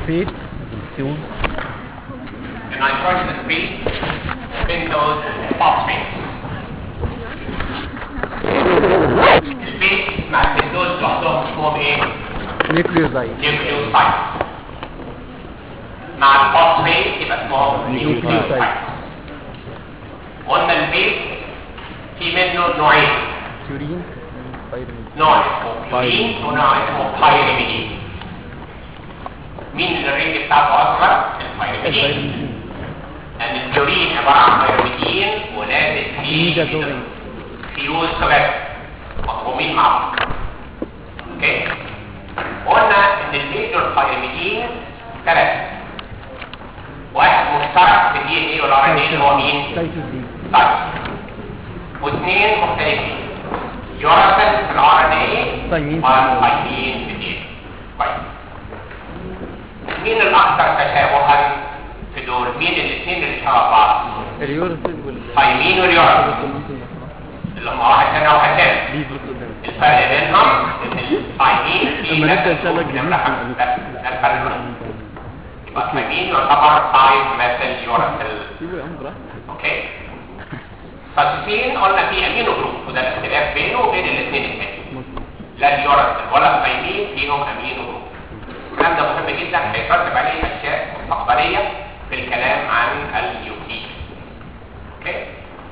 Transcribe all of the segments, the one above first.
فيت سيون the nitrogenous free pentose phosphates البيت مع البنتوز لوحدهم اسمهم ايه؟ نيوكليوزايد نيوكليوسايد مع الفوسفيت يبقى اسمهم نيوكليوسايد قلنا البيت في منه نوعين تيورين بايرمين نوع اسمه بيورين ونوع اسمه بايرميدين مين اللي الرينج بتاعته اصغر؟ البايرميدين البايرمين لان البيورين عباره عن بايرميدين ولازق فيه ميجازولين فيوز ثلاثة مضمومين مع بعض اوكي قلنا ان الميجور بايرميدين ثلاثة واحد مشترك في الدي ان اي والار ان اي اللي هو مين؟ سايتوزين طيب واثنين مختلفين يوراسل في الار ان اي ثايمين والثايمين في الدي كويس مين الاكثر تشابها في دول؟ مين الاثنين اللي شبه بعض؟ اليورسل وال ثايمين واليوراسل اللي هم واحد هنا وواحد هنا دي بلوك قدام الفرق بينهم ان الثايمين في لما نبدأ نفس إن شاء الله الجروب، جديد نمرة خمسة. هنقول. بس ده الفرق بينهم يبقى الثايمين يعتبر تايم مثل يوراسل سيبوا يا عم براحتك اوكي فالسين قلنا في امينو جروب وده الاختلاف بينه وبين الاثنين الثانيين مظبوط لا اليوراسل ولا الثايمين فيهم امينو جروب الكلام ده مهم جدا هيترتب عليه اشياء مستقبليه في الكلام عن اليوكليد اوكي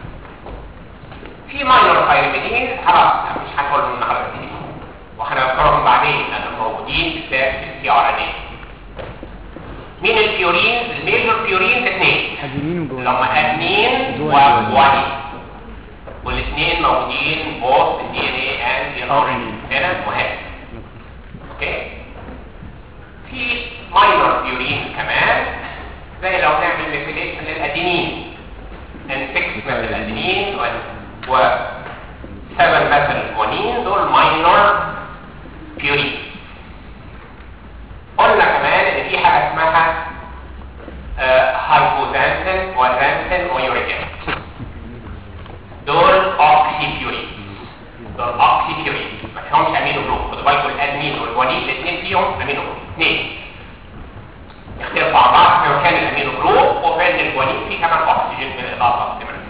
في ماينور بايرميدين خلاص مش هنقولهم النهارده كتير وهنذكرهم بعدين لانهم موجودين بالذات في السي ار ان اي مين البيورينز الميجور بيورينز اثنين ادينين اللي وجوانين هم ادمين جوانين. وجوانين والاثنين موجودين both in DNA and in RNA هنا وهنا اوكي في ماينور بيورين كمان زي لو نعمل ميثيليشن للادينين N6 مثل الادينين و, و 7 مثل الجوانين دول ماينور بيورين قلنا كمان ان في حاجه اسمها هايبوزانسين وزانسين ويوريك أسيد. دول اوكسي بيورين دول اوكسي بيورين ما فيهمش امينو جروب خدوا بالكم الادمين والجوانين الاثنين فيهم امينو جروب اثنين يختلفوا عن بعض في مكان الامينو جروب وفين الجوانين في كمان اكسجين بالاضافه لمن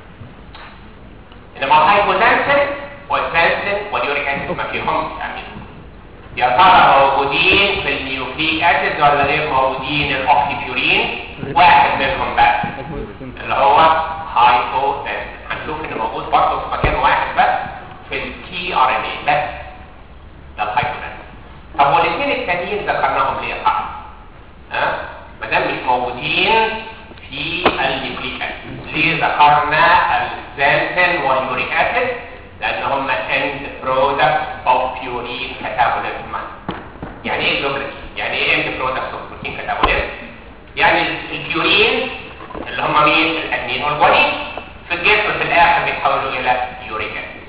انما الهايبوزانسين والزانسين واليوريك اسيد ما فيهمش امينو يا ترى موجودين في النيوكليك اسيد ولا غير موجودين الاوكسيبيورين واحد منهم بس اللي هو هايبوزانسين هنشوف انه موجود برضه في مكان واحد بس في التي ار ان اي بس ده الهايبوزانسين طب والاثنين التانيين ذكرناهم ليه صح؟ ها؟ ما دام مش موجودين في النيوكليك اسيد ليه ذكرنا الزانسين واليوريك اسيد لان هم end products of purine catabolism يعني ايه جلوبرين يعني ايه end products of protein catabolism يعني ال- البيورين اللي هم مين الادمين والجوانين في الجسم في الاخر بيتحولوا الى يوريك اسيد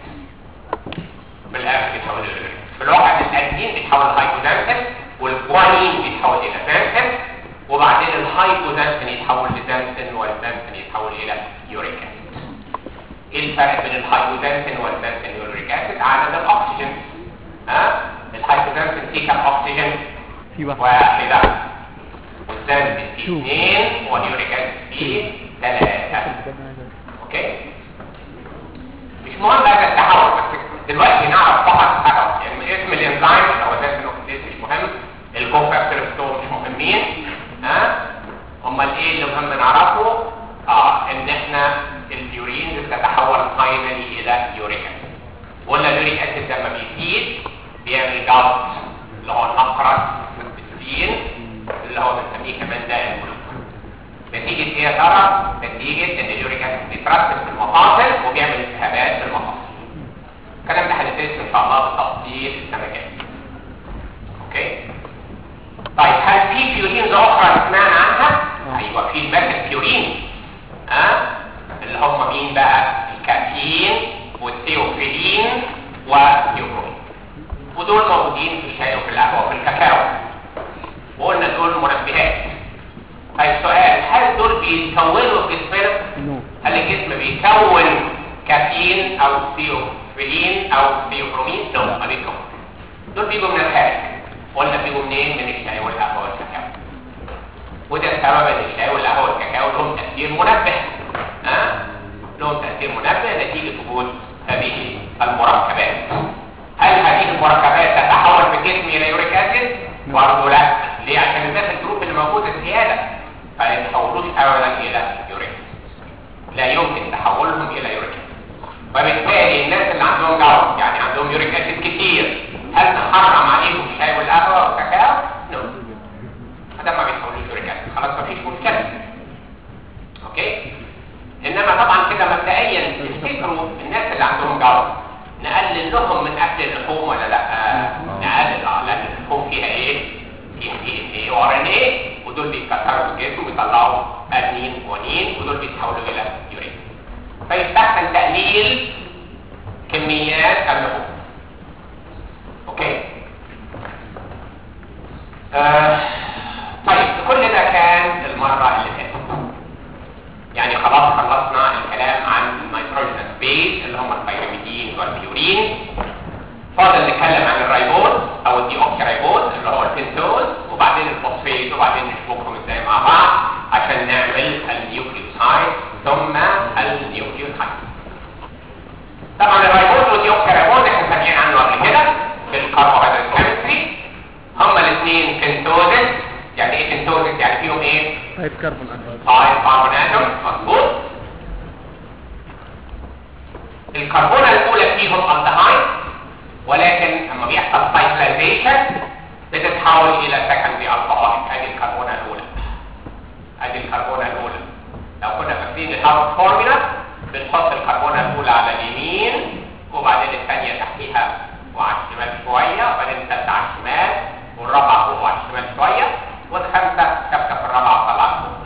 في الاخر بيتحولوا الى يوريك أسيد. في الواقع الادمين بيتحول لهايبوزانسين والجوانين بيتحول الى زانسين وبعدين الهايبوزانسين يتحول لزانسين والزانسين يتحول الى يوريك اسيد ايه الفرق بين الهايبوزانسين والزانسين واليوريك اسيد عدد الاكسجين ها الهايبوزانسين فيه كم اكسجين في واحد واحدة والزانسين فيه Two. اثنين واليوريك اسيد فيه ثلاثة اوكي مش مهم هذا التحول بس دلوقتي نعرف فقط حاجة يعني اسم الانزيم اللي هو زانسين اوكسيديز مش مهم الكوفاكتور ستور مش مهمين ها امال ايه اللي مهم نعرفه اه ان احنا البيورين بتتحول فاينلي الى يوريك اسيد قلنا اليوريك اسيد لما بيزيد بيعمل جلط اللي هو النقرس في السبين اللي هو بنسميه كمان ده البلوك نتيجة ايه يا ترى؟ نتيجة ان اليوريك اسيد بيترسب في المفاصل وبيعمل التهابات في المفاصل الكلام ده هندرسه ان شاء الله بالتفصيل السنة الجاية اوكي طيب هل في بيورينز اخرى سمعنا عنها؟ ايوه في الماكل بيورين ها أه؟ اللي هم مين بقى؟ الكافيين والثيوفيلين والثيوبروين ودول موجودين في الشاي وفي القهوه وفي الكاكاو وقلنا دول منبهات طيب سؤال هل دول بيتكونوا في جسمنا؟ نو هل الجسم بيكون كافيين او ثيوفيلين او ثيوبرومين؟ لا ما بيكون دول بيجوا من الخارج قلنا بيجوا منين؟ من الشاي والقهوه والكاكاو وده السبب ان الشاي والقهوه والكاكاو لهم تاثير منبه ها لهم تاثير منبه نتيجه وجود هذه المركبات هل هذه المركبات تتحول في الجسم الى يوريك اسيد برضه لا ليه عشان الناس الجروب اللي موجوده زياده فلا يتحولوش ابدا الى يوريك لا يمكن تحولهم الى يوريك وبالتالي الناس اللي عندهم جلط يعني عندهم يوريك اسيد كتير هل نحرم عليهم الشاي والقهوه والكاكاو؟ نو هذا ما بيتحولوش يوريك اسيد خلاص مفيش مشكله اوكي انما طبعا كده مبدئيا تفتكروا الناس اللي عندهم جلط نقلل لهم من اكل اللحوم ولا لا نقلل اه لان اللحوم فيها ايه فيها دي ان ايه وار ان ايه ودول بيتكسروا في الجسم ويطلعوا ادنين ونين ودول بيتحولوا الى يورين فيستحسن تقليل كميات اللحوم اوكي آه. طيب كل ده كان المره اللي فاتت يعني خلاص خلصنا الكلام عن النيتروجينس بيز اللي هم البيراميدين والبيورين فاضل نتكلم عن الرايبوز او الديوكسي رايبوز اللي هو البنتوز وبعدين الفوسفيت وبعدين نشبكهم ازاي مع بعض عشان نعمل النيوكليوسايد ثم النيوكليوسايد طبعا الرايبوز والديوكسي رايبوز احنا سامعين عنه قبل كده في الكربوهيدرات كيمستري هما الاثنين بنتوزز يعني ايه بنتوزز يعني فيهم ايه هايد كربون اتوم فايف كربون اتوم مظبوط الكربونه الاولى فيهم الدهايد ولكن لما بيحصل سايكلايزيشن بتتحول الى سكندري الكحوليك ادي الكربونه الاولى ادي الكربونه الاولى لو كنا فاكرين الهاوس فورمولا بنحط الكربونه الاولى على اليمين وبعدين الثانيه تحتيها وعلى الشمال شويه وبعدين الثالثه على الشمال والرابعه فوق وعلى الشمال شويه والخامسه ثابته في الرابعه وطلعت فوق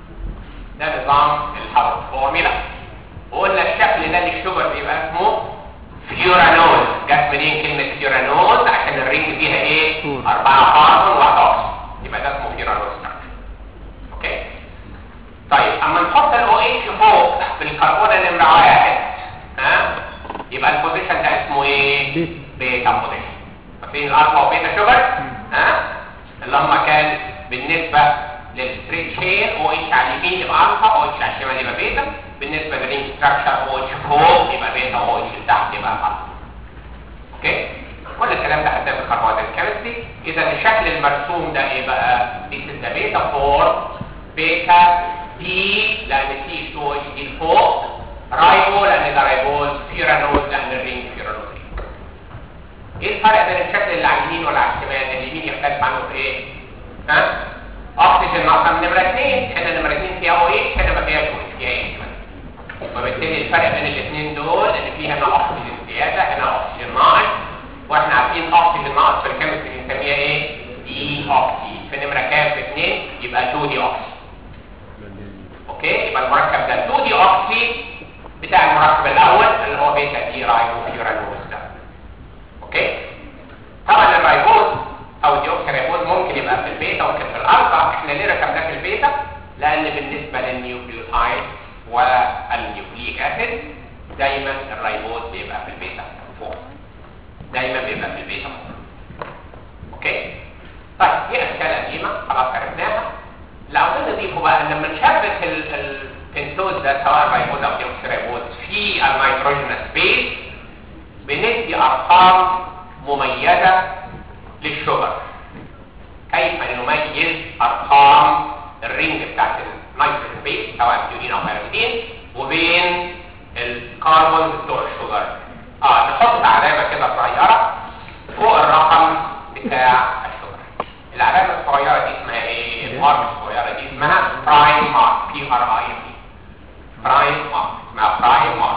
ده نظام الهاوس فورمولا وقلنا الشكل ده للشجر بيبقى اسمه فيورانوز جت منين كلمة فيورانوز عشان الرينج فيها ايه؟ فور. أربعة كاربون وواحد أكسجين يبقى ده اسمه فيورانوز structure. اوكي؟ طيب أما نحط ال OH فوق في الكربونة نمرة واحد ها؟ يبقى البوزيشن ده اسمه ايه؟ بيتا. بيتا بوزيشن فاكرين الألفا وبيتا شوجر؟ ها؟ اللي هم كان بالنسبة للستريت شين OH على اليمين يبقى ألفا OH على الشمال يبقى بيتا بالنسبة للرينج ستراكشر OH فوق يبقى بيتا وOH تحت يبقى ألفا اوكي كل الكلام ده خدناه في الكربوهيدرات كيمستري اذا الشكل المرسوم ده ايه بقى دي 6 بيتا 4 بيتا دي لان سي 2 اتش دي فوق رايبو لان ده رايبوز فيرانوز لان الرينج فيرانوز ايه الفرق بين الشكل اللي على اليمين ولا على الشمال اليمين يختلف عنه في ايه ها اكسجين ناقصه من نمره 2 هنا نمره 2 فيها او اتش هنا ما فيهاش او اتش فيها اتش وبالتالي الفرق بين الاثنين دول ان في هنا اكسجين زياده هنا اكسجين ناقص واحنا عارفين اكسجين ناقص في الكيمستري بنسميها ايه دي اوكسي في نمره كام في 2 يبقى 2 دي اوكسي اوكي يبقى المركب ده 2 دي اوكسي بتاع المركب الاول اللي هو بيتا دي رايبوفيورانوز ده اوكي طبعا الرايبوز او الديوكسي رايبوز ممكن يبقى في البيتا ممكن في الالفا احنا ليه ركبناه في البيتا لان بالنسبه للنيوكليوتايد والنيوكليك اسيد دايما الرايبوز بيبقى في البيتا فوق دايما بيبقى في البيتا فوق اوكي طيب دي اشكال قديمه خلاص عرفناها اللي عاوزين نضيفه بقى ان لما نشبك ال- البنتوز ده سواء رايبوز او ديوكسي رايبوز في النيتروجينس بيز بندي ارقام مميزه للشجر كيف نميز ارقام الرينج بتاعت النيتروجين بيز سواء بيورين او بيراميدين وبين الكربون بتوع الشجر اه نحط علامه كده صغيره فوق الرقم بتاع الشجر العلامه الصغيره دي اسمها ايه المارك الصغيره دي اسمها برايم مارك بي ار اي ام برايم مارك اسمها برايم مارك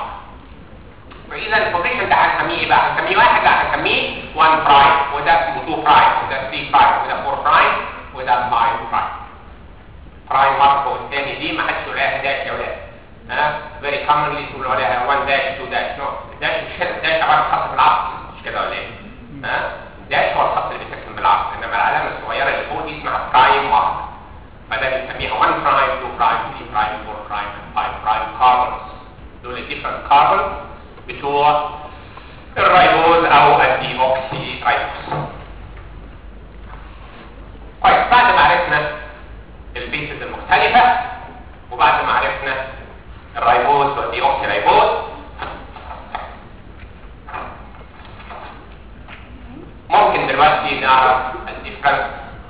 فاذا البوزيشن ده هنسميه ايه بقى هنسميه واحد لا هنسميه 1 برايم وده اسمه 2 برايم وده 3 برايم وده 4 برايم وده 5 برايم برايم مارك والثاني دي ما حدش يقول عليها داش يا ولاد ها فيري كومنلي تقولوا عليها 1 داش 2 داش نو داش مش كده داش عباره عن خط بالعرض مش كده ولا ايه ها داش هو الخط اللي بيترسم بالعرض انما العلامه الصغيره اللي فوق دي اسمها برايم مارك فده بنسميها 1 برايم 2 برايم 3 برايم 4 برايم 5 برايم كاربونز دول الديفرنت كاربونز بتوع الرايبوز او الديوكسي رايبوز طيب بعد ما عرفنا البيتا دلوقتي نعرف الديفرنس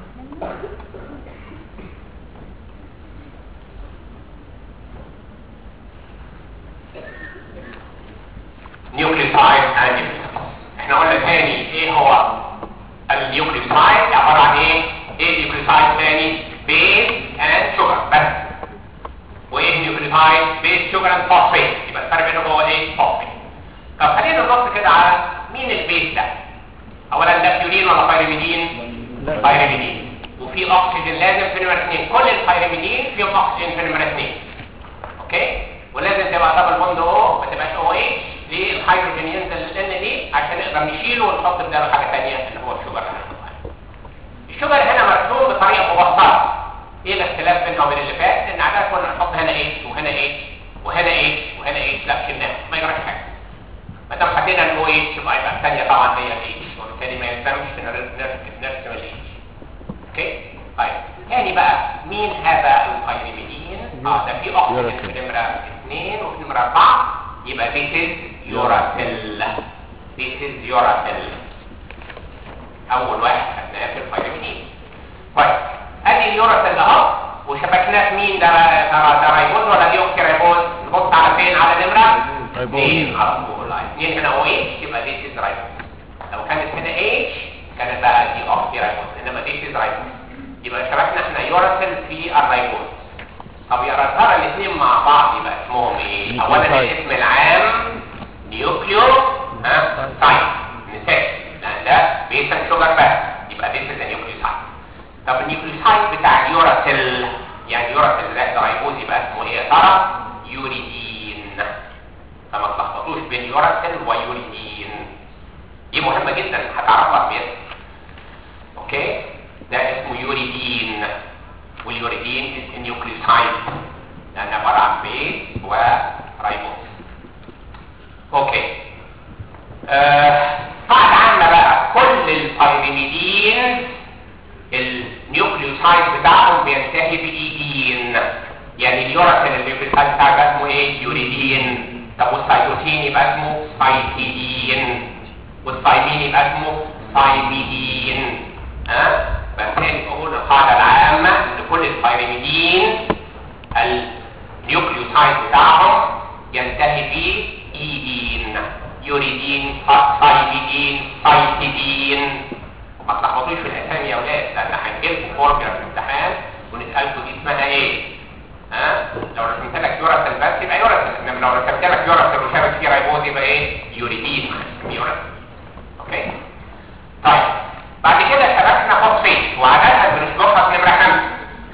نيوكليوتايد اند نيوكليوتايد احنا قلنا تاني ايه هو النيوكليوتايد عباره عن ايه ايه النيوكليوتايد تاني بيز اند شوجر بس وايه النيوكليوتايد بيز شوجر اند فوسفيت يبقى الفرق بينهم هو ايه فوسفيت طب خلينا نبص كده على مين البيز ده اولا ده بيورين ولا بايرميدين لا. بايرميدين وفي اكسجين لازم في نمره اثنين كل البايرميدين فيهم اكسجين في نمره اثنين اوكي ولازم تبقى دبل بوند او ما تبقاش او اتش ليه الهيدروجين ينزل للان دي عشان نقدر نشيله ونحط بداله حاجه ثانيه اللي هو الشوجر الشوجر هنا مرسوم بطريقه مبسطه ايه الاختلاف بينها وبين اللي فات ان عاده كنا نحط هنا اتش وهنا اتش وهنا اتش وهنا اتش لا شلناها ما يجراش حاجه ما دام حطينا الاو اتش يبقى يبقى الثانيه طبعا هي الاتش وبالتالي ما يلزمش نر- نر- نرسم الاتش اوكي طيب تاني بقى مين هذا البايرميدين اه ده في اكسجين في نمره اثنين وفي نمره اربعه يبقى this is uracil this is uracil اول واحد خدناه في البايرميدين طيب ادي اليوراسيل اهو وشبكناه في مين ده ده ده رايبوز ولا دي اوكسي رايبوز نبص على فين على نمره رايبوز. اثنين على طول اثنين هنا او اتش يبقى this is رايبوز لو كانت هنا اتش كانت بقى دي اوكسي رايبوز انما this is رايبوز يبقى شبكنا احنا يوراسيل في الرايبوز طب يا ترى الاثنين مع بعض يبقى اسمهم ايه اولا نيوكليوتايد. الاسم العام نيوكليو ها تايب نسيت لان ده بيسن شوجر بس يبقى this is a nucleotide طب النيوكليوتايد بتاع اليوراسيل يعني يوراسيل ده رايبوز يبقى اسمه ايه يا ترى يوريدين فما تلخبطوش بين يوراسيل ويوريدين دي مهمه جدا هتعرفها باسم اوكي ده اسمه يوريدين واليوريدين is a nucleotide لان عباره عن بيز ورايبوز اوكي آه قاعده عامه بقى كل البيرميدين النيوكليوتايد بتاعهم بينتهي بايدين يعني اليوراسيل النيوكليوتايد بتاعه يبقى اسمه ايه يوريدين طب والسيتوسين يبقى اسمه سايتيدين والثايمين يبقى اسمه ثايميدين ها فبالتالي بقول القاعده العامه لكل البيرميدين النيوكليوتايد بتاعهم ينتهي بايدين يوريدين ثايميدين سايتيدين ما تلخبطوش في الاسامي يا اولاد لان هنجيلكم فورمولا في الامتحان ونسالكم دي اسمها ايه ها لو رسمت لك يوراسيل بس يبقى يوراسيل انما لو رسمت لك يوراسيل وشابك فيه رايبوز يبقى ايه يوريدين مش يوراسيل اوكي طيب بعد كده شبكنا فوسفيت وعددها بنشبكها في نمره خمسه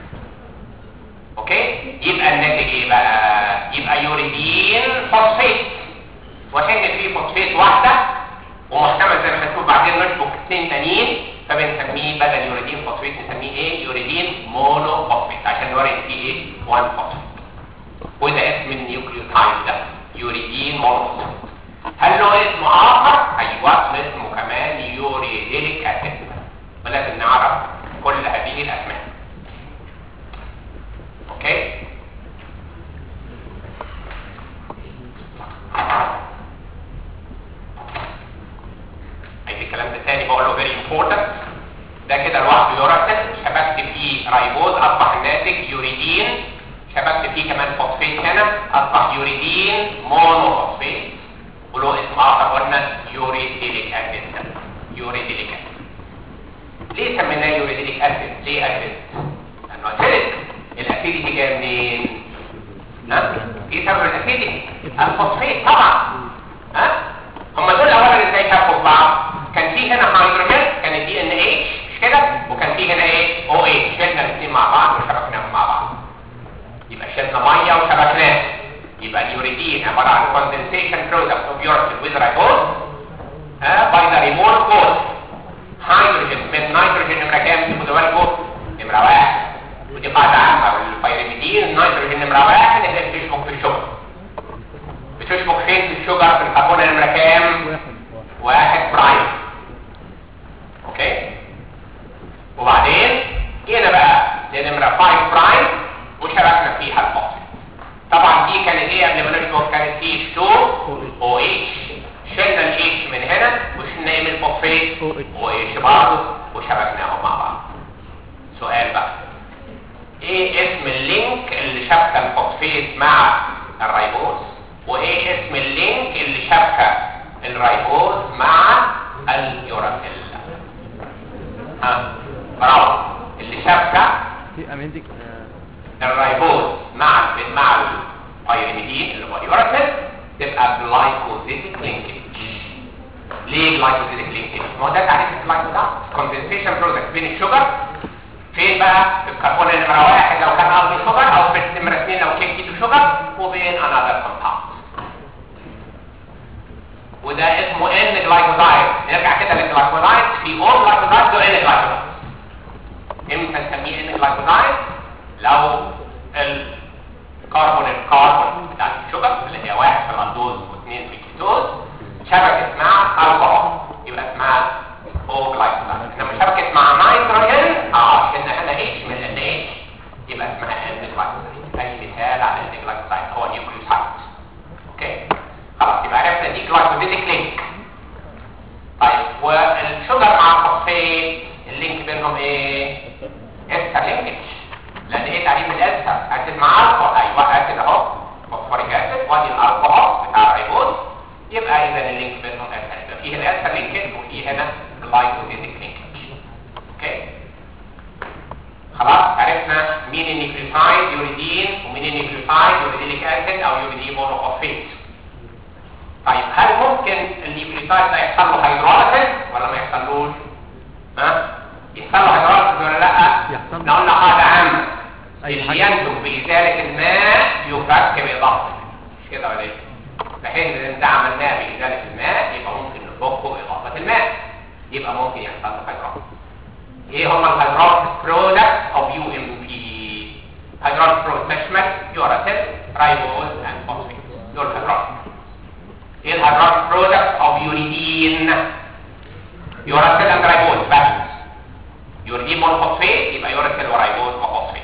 اوكي يبقى الناتج ايه بقى يبقى يوريدين فوسفيت وكان في فوسفيت واحده ومحتمل زي ما هنشوف بعدين نشبك اثنين تانيين فبنسميه بدل يوريدين فوسفيت نسميه ايه يوريدين مونو فوسفيت عشان نوري ان فيه ايه 1 فوسفيت وده اسم النيوكليوتايد ده يوريدين مونو فوسفيت هل له اسم اخر ايوه اسمه كمان يوريدينيك اسيد ولازم نعرف كل هذه الاسماء اوكي عايز الكلام ده تاني بقول له very important ده كده لوحده يوراسيل شبكت فيه رايبوز اصبح الناتج يوريدين شبكت فيه كمان فوسفيت هنا اصبح يوريدين مونو فوسفيت وله اسم اخر قلنا يوريديليك اسيد يوريديليك اسيد ليه سميناه يوريديليك اسيد ليه اسيد لانه اسيدك الاسيديتي جايه منين ها ايه سبب الاسيديتي الفوسفيت طبعا ها هم دول اولا ازاي شافوا في بعض كان في هنا هيدروجين كان دي ان اتش مش كده وكان في هنا ايه او اتش شلنا الاثنين مع بعض وشبكناهم مع بعض يبقى شلنا ميه وشبكناه يبقى اليوريدين عباره عن condensation product of uracil with ribose ها by the remote code هيدروجين من نيتروجين نمره كام تاخدوا بالكم نمره واحد ودي قاعده عامه والبيرميدين النيتروجين نمره واحد اللي بتشبك في الشجر بتشبك فين في الشجر في الكربون نمره كام واحد برايم اوكي وبعدين جينا بقى لنمره 5 برايم وشبكنا فيها الفوسفيت طبعا دي كانت ايه قبل ما نشبك كانت سي اتش 2 او اتش شلنا الاتش من هنا وشلنا ايه من الفوسفيت OH. او اتش برضه هنديك الرايبوز مع ال مع البيرميدين اللي هو اليوراسيل تبقى جلايكوزيتيك لينكج ليه جلايكوزيتيك لينكج؟ ما هو ده تعريف الجلايكوزات كوندنسيشن برودكت بين الشجر فين بقى في الكربون نمرة واحد لو كان قصدي شجر او في نمرة اثنين لو كان كيتو شجر وبين انذر كومباوند وده اسمه ان جلايكوزايد نرجع كده للجلايكوزايد في اول جلايكوزايد وان جلايكوزايد امتى نسميه ان جلايكوزايد لو الكربون الكربون بتاع الشجر اللي هي واحد في الاندوز واثنين في الكيتوز شبكت مع الكحول يبقى اسمها او جلايكوزايد انما شبكت مع نيتروجين اه شلنا هنا اتش من ان اتش يبقى اسمها ان جلايكوزايد اي مثال على ان جلايكوزايد هو نيوكليوسايد اوكي خلاص يبقى عرفنا دي جلايكوزيديك لينك طيب والشجر مع الفوسفات اللينك بينهم ايه استر لينكج لان ايه تعريف الاستر اسيد مع الكحول ايوه اسيد اهو فوسفوريك اسيد وادي الكحول بتاع الريبوز يبقى اذا اللينك بينهم استر يبقى فيه الاستر لينكج وفيه هنا جلايكوزيديك لينكج اوكي خلاص عرفنا مين النيوكليوتايد يوريدين ومين النيوكليوتايد يوريديليك اسيد او يوريدين مونوفوسفات طيب هل ممكن النيوكليوتايد ده يحصل له هيدروليسيس ولا ما يحصلوش ها يحصل له هيدروليسيس ولا لا يحصل له. احنا قلنا قاعده عامه أي اللي حاجة. ينتج بإزالة الماء يفك بإضافة مش كده ولا ايه بحيث ان ده عملناه بإزالة الماء يبقى ممكن نفكه بإضافة الماء يبقى ممكن يحصل له هيدروليسيس ايه هم الهيدروليسيس برودكت اوف يو ام بي هيدروليسيس برودكت تشمل يوراتيل رايبوز اند فوسفيت دول هيدروليسيس ايه الهيدروليسيس برودكت اوف يوريدين يوراتيل اند رايبوز بس يوريدين مونوفوسفيت يبقى يوراتيل ورايبوز وفوسفيت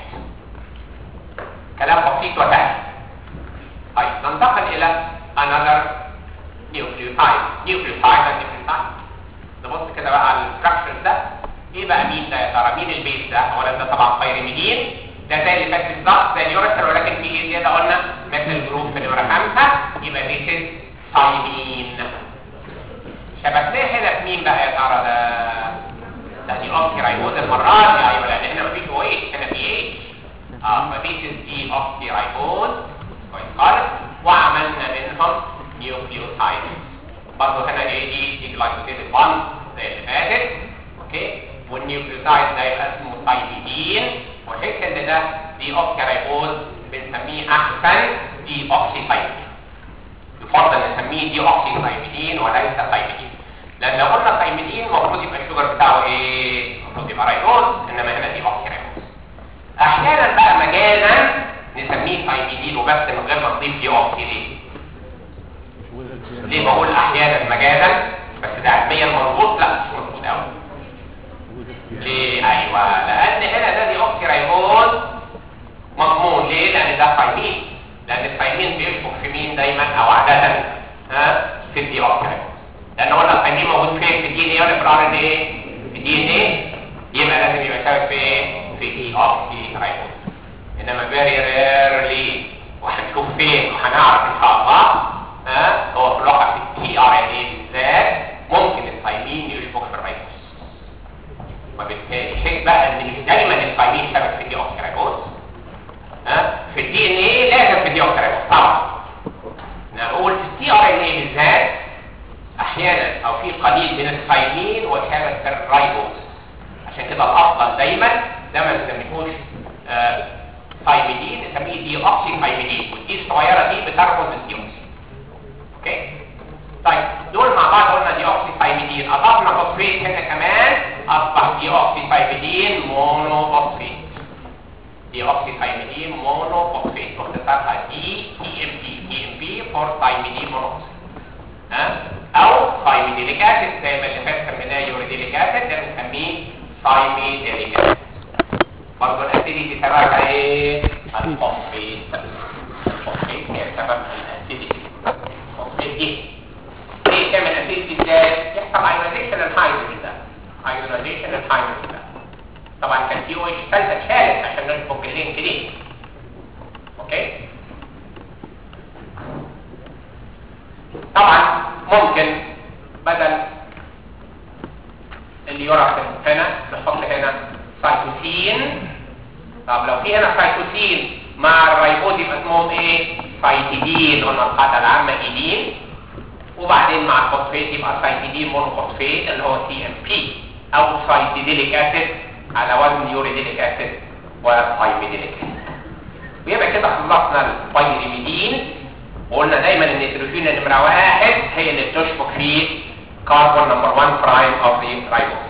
كلام بسيط وسهل طيب ننتقل الى another nucleotide nucleotide and nucleotide نبص كده بقى على الستراكشر ده ايه بقى مين ده يا ترى مين البيس ده اولا ده طبعا بايرميدين ده زي اللي فات بالظبط زي اليوريثر ولكن في ايه زياده قلنا مثل الجروب في نمره خمسه يبقى بيسز ثايمين شبكناه هنا في مين بقى يا ترى ده ده دي اوكسي رايبوز المره دي ايوه لان هنا مفيش او اتش هنا في اتش اه فبيسز دي اوكسي رايبوز كويس خالص وعملنا منهم نيوكليوتايد برضه هنا ايه دي دي جلايكوزيد 1 زي اللي فاتت اوكي والنيوكليوتايد ده يبقى اسمه ثايميدين وحيث ان ده دي اوكسي رايبوز بنسميه احسن دي اوكسي ثايميدين يفضل نسميه دي اوكسي ثايميدين وليس ثايميدين لان لو قلنا ثايميدين المفروض يبقى الشجر بتاعه ايه المفروض يبقى رايبوز انما هنا دي اوكسي رايبوز احيانا بقى مجازا نسميه ثايميدين وبس من غير ما نضيف دي اوكسي ليه ليه بقول احيانا مجازا بس ده علميا مظبوط لا مش مظبوط قوي ليه ايوه لان هنا ده دي اوكسي رايبوز مضمون ليه لان ده ثايمين لان الثايمين بيشبك في مين دايما او عاده ها في الدي اوكسي رايبوز لان قلنا الثايمين موجود فين في الدي ان ايه ولا في الار ان ايه في الدي ان ايه يبقى لازم يبقى شابك في ايه في دي اوكسي رايبوز انما فيري ريرلي وهنشوف فين وهنعرف ان شاء الله ها هو في الواقع في التي ار ان اي بالذات ممكن الثايمين يشبك في الرايبوز وبالتالي حيث بقى ان مش دايما الثايمين شبك في الدي اوكسي رايبوز ها في الدي ان ايه لازم في الدي اوكسي رايبوز طبعا انا بقول في التي ار ان اي بالذات احيانا او في قليل من الثايمين وشبك في الرايبوز عشان كده الافضل دايما ده ما نسميهوش آه ثايميدين نسميه دي اوكسي ثايميدين والدي الصغيره دي بترمز للدي اوكسي اوكي طيب دول مع بعض قلنا دي اوكسي ثايميدين اضفنا فوسفيت هنا كمان اصبح دي اوكسي ثايميدين مونو فوسفيت دي اوكسي ثايميدين مونو فوسفيت واختصارها دي تي ام بي تي ام بي فور ثايميدين مونو فوسفيت ها او ثايميديليك اسيد زي ما اللي فات سميناه يوريديليك اسيد ده بنسميه ثايميديليك اسيد برضه الاسيديتي سببها ايه؟ الفوسفيت الفوسفيت هي سبب الاسيديتي الفوسفيت دي ليه تعمل اسيديتي ازاي؟ يحصل ايونيزيشن الهيدروجين ده ايونيزيشن الهيدروجين ده طبعا كان في او اتش ثالثه اتشالت عشان نشبك اللينك دي اوكي طبعا ممكن بدل اليوراسيل هنا نحط هنا سايتوسين طب لو في هنا سيتوسين مع الريبوز يبقى اسمهم ايه سايتيدين قلنا القاعده العامه ايدين وبعدين مع الفوسفيت يبقى سايتيدين مونوفوسفيت اللي هو سي ام بي او سايتيديليك اسيد على وزن يوريديليك اسيد وثايميديليك اسيد ويبقى كده خلصنا البايريميدين وقلنا دايما ان النيتروجين نمره واحد هي اللي بتشبك في كاربون نمبر 1 برايم اوف ذا رايبوز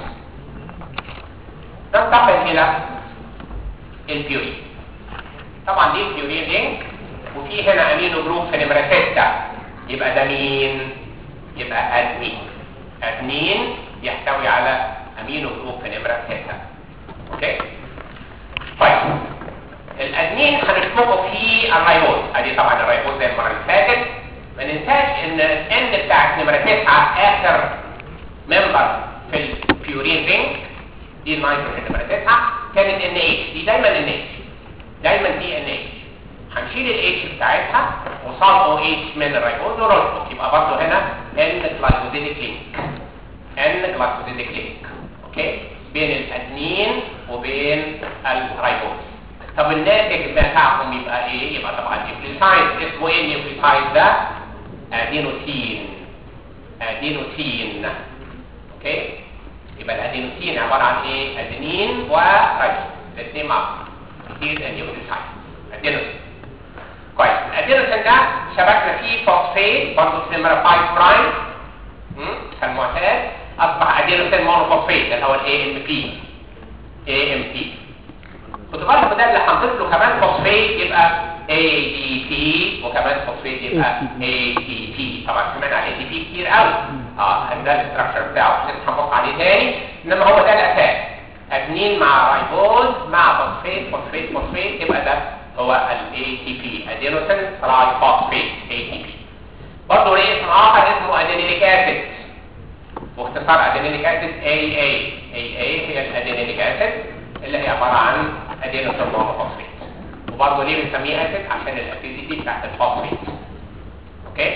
ننتقل الى البيورين طبعا دي البيورين لينك وفي هنا امينو جروب في نمره 6 يبقى ده مين يبقى ادمين ادمين يحتوي على امينو جروب في نمره 6 اوكي طيب الادمين هنشبكه في الرايبوز ادي طبعا الرايبوز زي المره اللي فاتت ما ننساش ان الان بتاعت نمره 9 اخر ممبر في البيورين رينج دي النيتروجين نمره 9 كانت ان اتش دي دايما ان اتش دايما دي ان اتش هنشيل الاتش بتاعتها وصال او اتش من الرايبوز ونشبك يبقى برضه هنا ان جلايكوزيديك لينك ان جلايكوزيديك لينك اوكي بين الادمين وبين الرايبوز طب الناتج بتاعهم يبقى ايه يبقى طبعا نيوكليوتايد اسمه ايه النيوكليوتايد ده ادينوسين ادينوسين اوكي يبقى الادينوسين عباره عن ايه ادينين ورايبوز الاثنين مع بعض دي النيوكليوتايد ادينوسين كويس الادينوسين ده شبكنا فيه فوسفيت برضه في نمره 5 برايم كالمعتاد اصبح ادينوسين مونوفوسفيت اللي هو الاي ام بي اي ام بي خدوا بالكم ده اللي هنضيف له كمان فوسفيت يبقى ADP وكمان فوسفيت يبقى ATP طبعا سمعنا عن ATP كتير قوي اه ده الاستراكشر بتاعه مش هنبص عليه تاني انما هو ده الاساس ادنين مع رايبوز مع فوسفيت فوسفيت فوسفيت يبقى ده هو ال ATP ادينوسين تراي فوسفيت ATP برضه ليه اسم اخر اسمه ادينيليك اسيد واختصار ادينيليك اسيد AA AA هي الادينيليك اسيد اللي هي عباره عن ادينوسين مونوفوسفيت وبرضه ليه بنسميه اسيد عشان الاسيديتي بتاعت الفوسفيت اوكي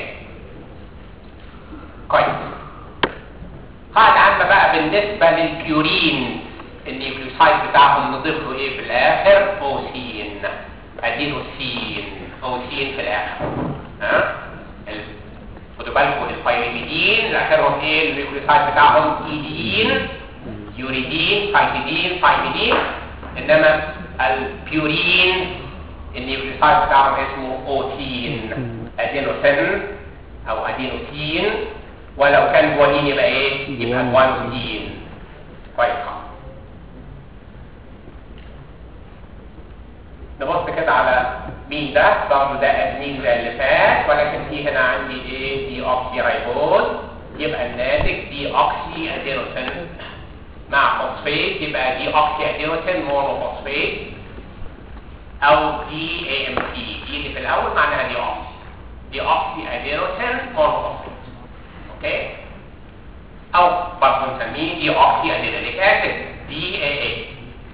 كويس قاعدة عامة بقى بالنسبة للبيورين النيوكليوسايد بتاعهم نضيف له ايه في الاخر اوسين ادينوسين اوسين في الاخر ها خدوا بالكم البيريميدين اللي اخرهم ايه النيوكليوسايد بتاعهم ايدين يوريدين سايتيدين ثايميدين انما البيورين النيوكليوسايد بتاعهم اسمه اوتين ادينوسين او ادينوسين ولو كان جوانين يبقى ايه يبقى جوانوسين كويس نبص كده على مين ده برضه ده ادمين زي اللي فات ولكن في هنا عندي ايه دي اوكسي رايبوز يبقى الناتج دي اوكسي ادينوسين مع فوسفيت يبقى دي اوكسي ادينوسين مونوفوسفيت او دي اي ام بي دي اللي في الاول معناها دي اوكسي دي اوكسي ادينوسين مونوفوسفيت اوكي او برضه نسميه دي اوكسي ادينيليك اسيد دي اي اي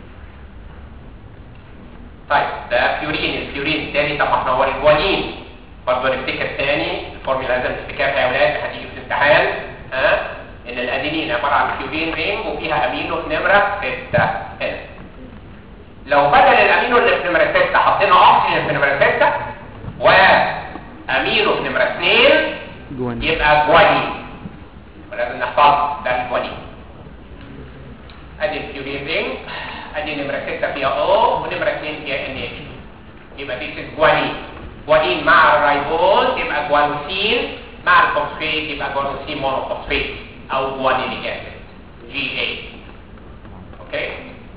طيب ده بيورين البيورين الثاني طبعا احنا هو الجوانين برضه نفتكر تاني الفورمولا لازم تفتكرها يا اولاد هتيجي في الامتحان ها ان الادينين عباره عن بيورين رينج وفيها امينو في نمره 6 هنا لو بدل الامينو اللي في نمره 6 حطينا اوكسجين في نمره 6 وامينو في نمره 2 جوانين يبقى جوانين ولازم نحفظ ده الجوانين ادي البيورين رينج ادي نمره 6 فيها او ونمره 2 فيها ان اتش يبقى دي جوانين جوانين مع الرايبوز يبقى جوانوسين مع الفوسفيت يبقى جوانوسين مونوفوسفيت او جوانينيك اسيد جي اي اوكي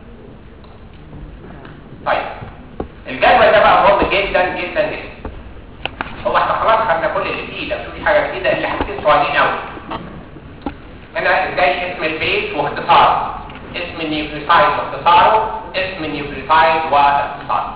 طيب الجدول ده بقى مهم جدا جدا جدا هو احنا خلاص خدنا كل اللي فيه ده مفيش حاجه جديده الا حاجتين صغيرين قوي هنا ازاي اسم البيت واختصاره اسم النيوكليوتايد واختصاره اسم النيوكليوتايد واختصاره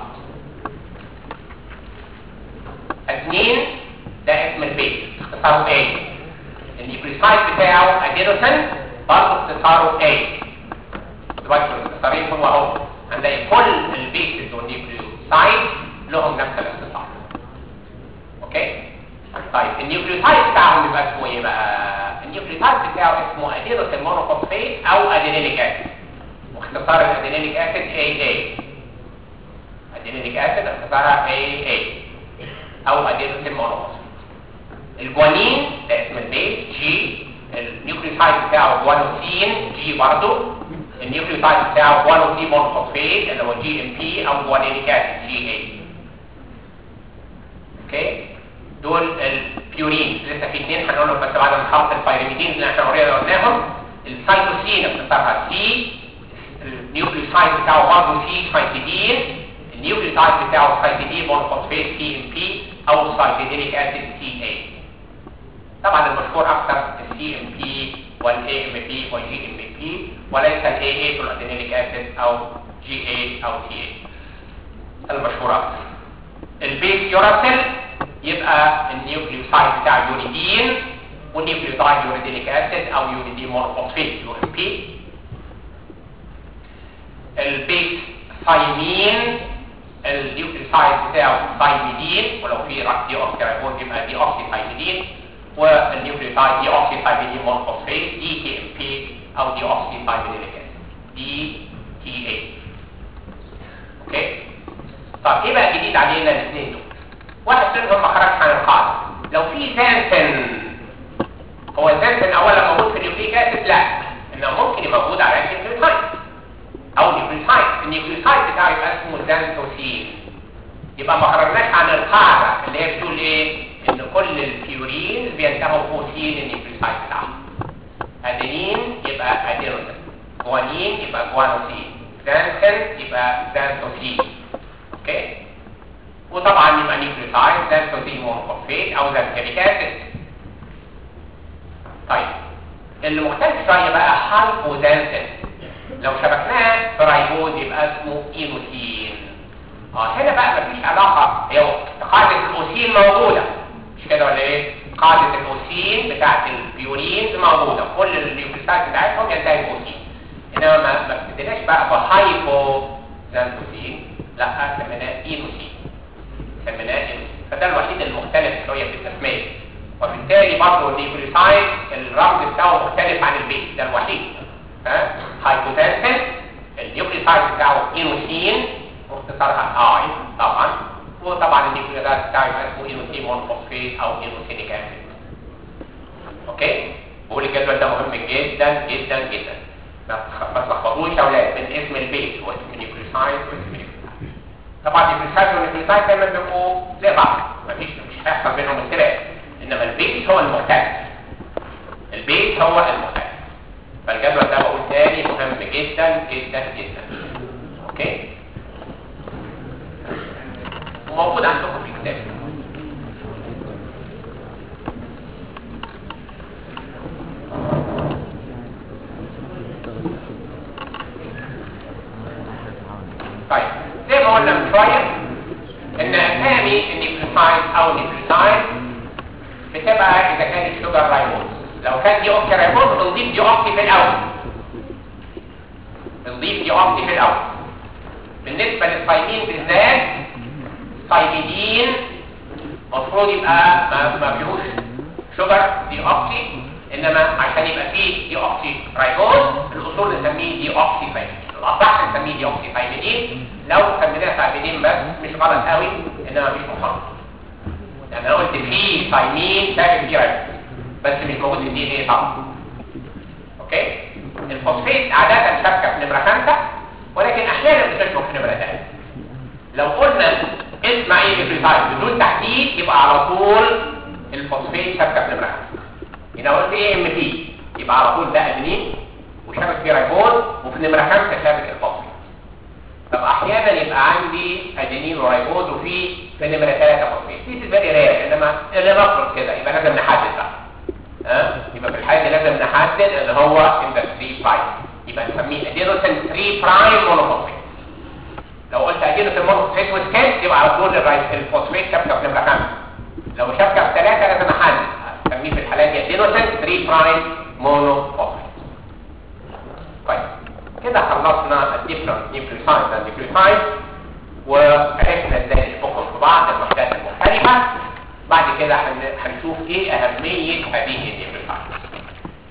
اثنين ده اسم البيت اختصاره A النيوكليوتايد بتاعه ادينوسين برضه اختصاره A دلوقتي الاختصارين هو اهو هنلاقي كل البيسز والنيوكليوتايد لهم نفس الاختصار اوكي طيب النيوكليوتايد بتاعهم يبقى اسمه ايه بقى النيوكليوتايد بتاعه اسمه ادينوسين مونوفوسفيت او ادينيليك اسيد واختصار الادينيليك اسيد AA ادينيك اسيد اختصارها AA او ادينوسين مونوفوسفيت الجوانين ده اسم البيس جي النيوكليوتايد بتاعه جوانوسين جي برضه النيوكليوتايد بتاعه جوانوسين مونوفوسفيت اللي هو جي ام بي او جوانينيك اسيد جي اي اوكي دول البيورين لسه في اثنين هنقولهم بس بعد ما نحط البيرميدين اللي احنا اوريدي قلناهم السايتوسين اختصارها سي النيوكليوتايد بتاعه برضه سي سايتيدين النيوكليوتايد بتاعه سايتيدين مونوفوسفيت سي ام بي او سايتيدينيك اسيد سي اي طبعا المشهور اكثر السي ام بي والاي ام بي والجي ام بي وليس الاي اي في الادينيك اسيد او جي اي او تي اي المشهور اكثر البيس يوراسيل يبقى النيوكليوسايد بتاع اليوريدين والنيوكليوتايد يوريدينيك اسيد او يوريدين مونوفوسفيت يو ام بي البيس ثايمين النيوكليوسايد بتاعه ثايميدين ولو في دي اوكسي رايبوز يبقى دي اوكسي ثايميدين والنيوكليوتايد دي اوكسي ثايميدين مونوفوسفيت دي تي ام بي او دي اوكسي ثايميدينيك اسيد دي تي اي اوكي طب ايه بقى جديد علينا الاثنين دول واحد منهم ما خرجش عن القاعده لو في زانسن هو الزانسن اولا موجود في النيوكليك اسيد لا انه ممكن يبقى موجود على النيوكليوتايد او نيوكليوتايد النيوكليوتايد بتاعه يبقى اسمه زانتوسين يبقى ما خرجناش عن القاعده اللي هي بتقول ايه ان كل البيورين بينتهوا فوسين النيوكليوتايد بتاعهم ادينين يبقى ادينوسين جوانين يبقى جوانوسين زانسن يبقى زانتوسين اوكي وطبعا يبقى نيوكليوتايد زانتوسين مونوفوسفيت او زانتيريك اسيد طيب اللي مختلف شويه بقى هايبوزانسن لو شبكناه في رايبوز يبقى اسمه اينوسين اه هنا بقى مفيش علاقه هي قاعده الاوسين موجوده مش كده ولا ايه قاعده الاوسين بتاعت البيورين موجوده كل النيوكليوتايد بتاعتهم ينتهي باوسين انما ما ما ابتديناش بقى بهايبو زانتوسين لا سميناه اينوسين سميناه اينوسين فده الوحيد المختلف شويه في التسميه وبالتالي برضه النيوكليوتايد الرمز بتاعه مختلف عن البيت ده الوحيد ها هايبوتنسن النيوكليوتايد بتاعه اينوسين واختصارها اي طبعا وطبعا النيوكليوتايد بتاعه يبقى اسمه اينوسين مونوفوسفيت او اينوسينيك اسيد اوكي بقول الجدول ده مهم جدا جدا جدا ما تخ- ما تلخبطوش يا اولاد بين اسم البيت واسم النيوكليوتايد واسم النيوكليوتايد طبعا النيوكليوتايد والنيوكليوتايد دايما بيبقوا زي بعض مفيش مش هيحصل بينهم اختلاف انما البيت هو المختلف البيت هو المختلف فالجدول ده بقول تاني مهم جدا جدا جدا اوكي وموجود عندكم في الكتاب طيب زي ما قلنا من شويه ان اسامي النيوكليوتايد او النيوكليوتايد بتبقى اذا كان الشوجر رايبوز لو كان دي اوكسي رايبوز بنضيف دي اوكسي في الاول بنضيف دي اوكسي في الاول بالنسبه للثايمين بالذات ثايميدين المفروض يبقى ما, ما فيهوش شوجر دي اوكسي انما عشان يبقى فيه دي اوكسي رايبوز الاصول نسميه دي اوكسي ثايميدين الاصح نسميه دي اوكسي ثايميدين لو سميناه ثايميدين بس مش غلط قوي انما مش مصاب يعني انا قلت في ثايمين ثابت فيه رايبوز بس مش موجود في الدي ان ايه طبعا اوكي الفوسفيت عاده شابكه في نمره خمسه ولكن احيانا بتشبك في نمره ثلاثه لو قلنا اسم اي نيوكليوتايد بدون تحديد يبقى على طول الفوسفيت شابكه في نمره خمسه هنا قلت ايه ام بي يبقى على طول ده ادينين وشابك فيه رايبوز وفي نمره خمسه شابك الفوسفيت طب احيانا يبقى عندي ادينين ورايبوز وفي في نمره ثلاثه فوسفيت دي فيري رير انما اللي نفرض كده يبقى لازم نحدد بقى ها يبقى في الحاله دي لازم نحدد اللي هو ان ذا 3 برايم يبقى نسميه ادينوسين 3 برايم مونوفوسفيت لو قلت ادينوسين مونوفوسفيت وسكيل يبقى على طول الرايس الفوسفيت شبكه في نمره 5 لو شبكه في 3 لازم احدد اسميه في الحالات دي ادينوسين 3 برايم مونوفوسفيت كويس كده خلصنا الديفرنت نيوكليوتايد اند نيوكليوتايد وعرفنا ازاي نشبكهم في بعض الوحدات المختلفه بعد كده هن- هنشوف ايه اهميه هذه النيوكليوتايد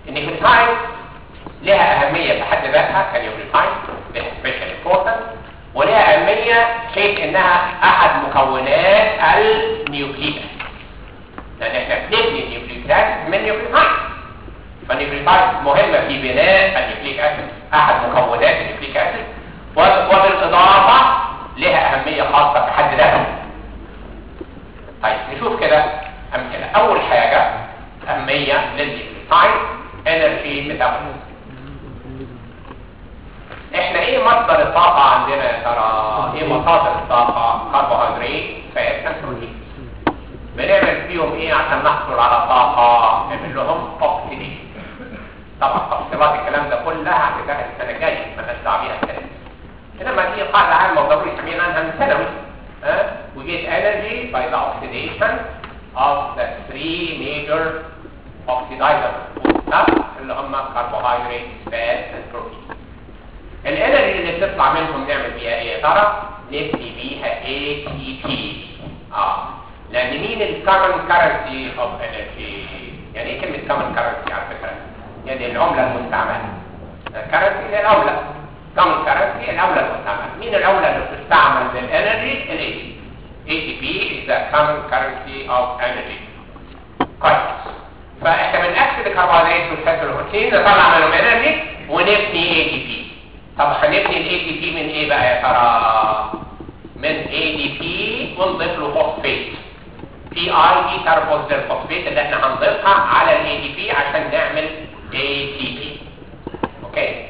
النيوكليوتايد لها اهميه بحد ذاتها كنيوكليوتايد لها سبيشال امبورتنس ولها اهميه حيث انها احد مكونات النيوكليك اسيد لان احنا بنبني النيوكليك اسيد من نيوكليوتايد فالنيوكليوتايد مهمه في بناء النيوكليك اسيد احد مكونات النيوكليك اسيد وبالاضافه لها اهميه خاصه في حد ذاتها طيب نشوف كده امثله اول حاجه اهميه للنيوكليوتايد انرجي ميتابوليزم احنا ايه مصدر الطاقه عندنا يا ترى ايه مصادر الطاقه كربوهيدرات فات اند بروتين بنعمل فيهم ايه عشان نحصل على طاقه نعمل لهم اوكسيديشن طبعا تفصيلات الكلام ده كلها هتتاخد السنه الجايه مالناش دعوه بيها السنه دي انما دي قاعده عامه وضروري سمعنا عنها من ثانوي ها we get energy by the oxidation of the three major oxidizers foodstuffs اللي هم carbohydrates fat and protein الانرجي اللي بتطلع منهم نعمل بيها ايه يا ترى نبني بيها ATP اه لان مين الكومن كرنسي اوف انرجي يعني ايه كلمه كومن كرنسي على فكره يعني العمله المستعمله الكرنسي هي العمله كومن كرنسي العمله المستعمله مين العمله اللي بتستعمل للانرجي الاي ATP is the common currency of energy كويس فاحنا بنأكسد الكربوهيدرات والفات والبروتين نطلع منهم انرجي ونبني ATP طب هنبني الاي دي بي من ايه بقى يا ترى من اي دي بي ونضيف له فوسفيت بي اي دي كاربوكسيل فوسفيت اللي احنا هنضيفها على الاي دي بي عشان نعمل اي تي بي اوكي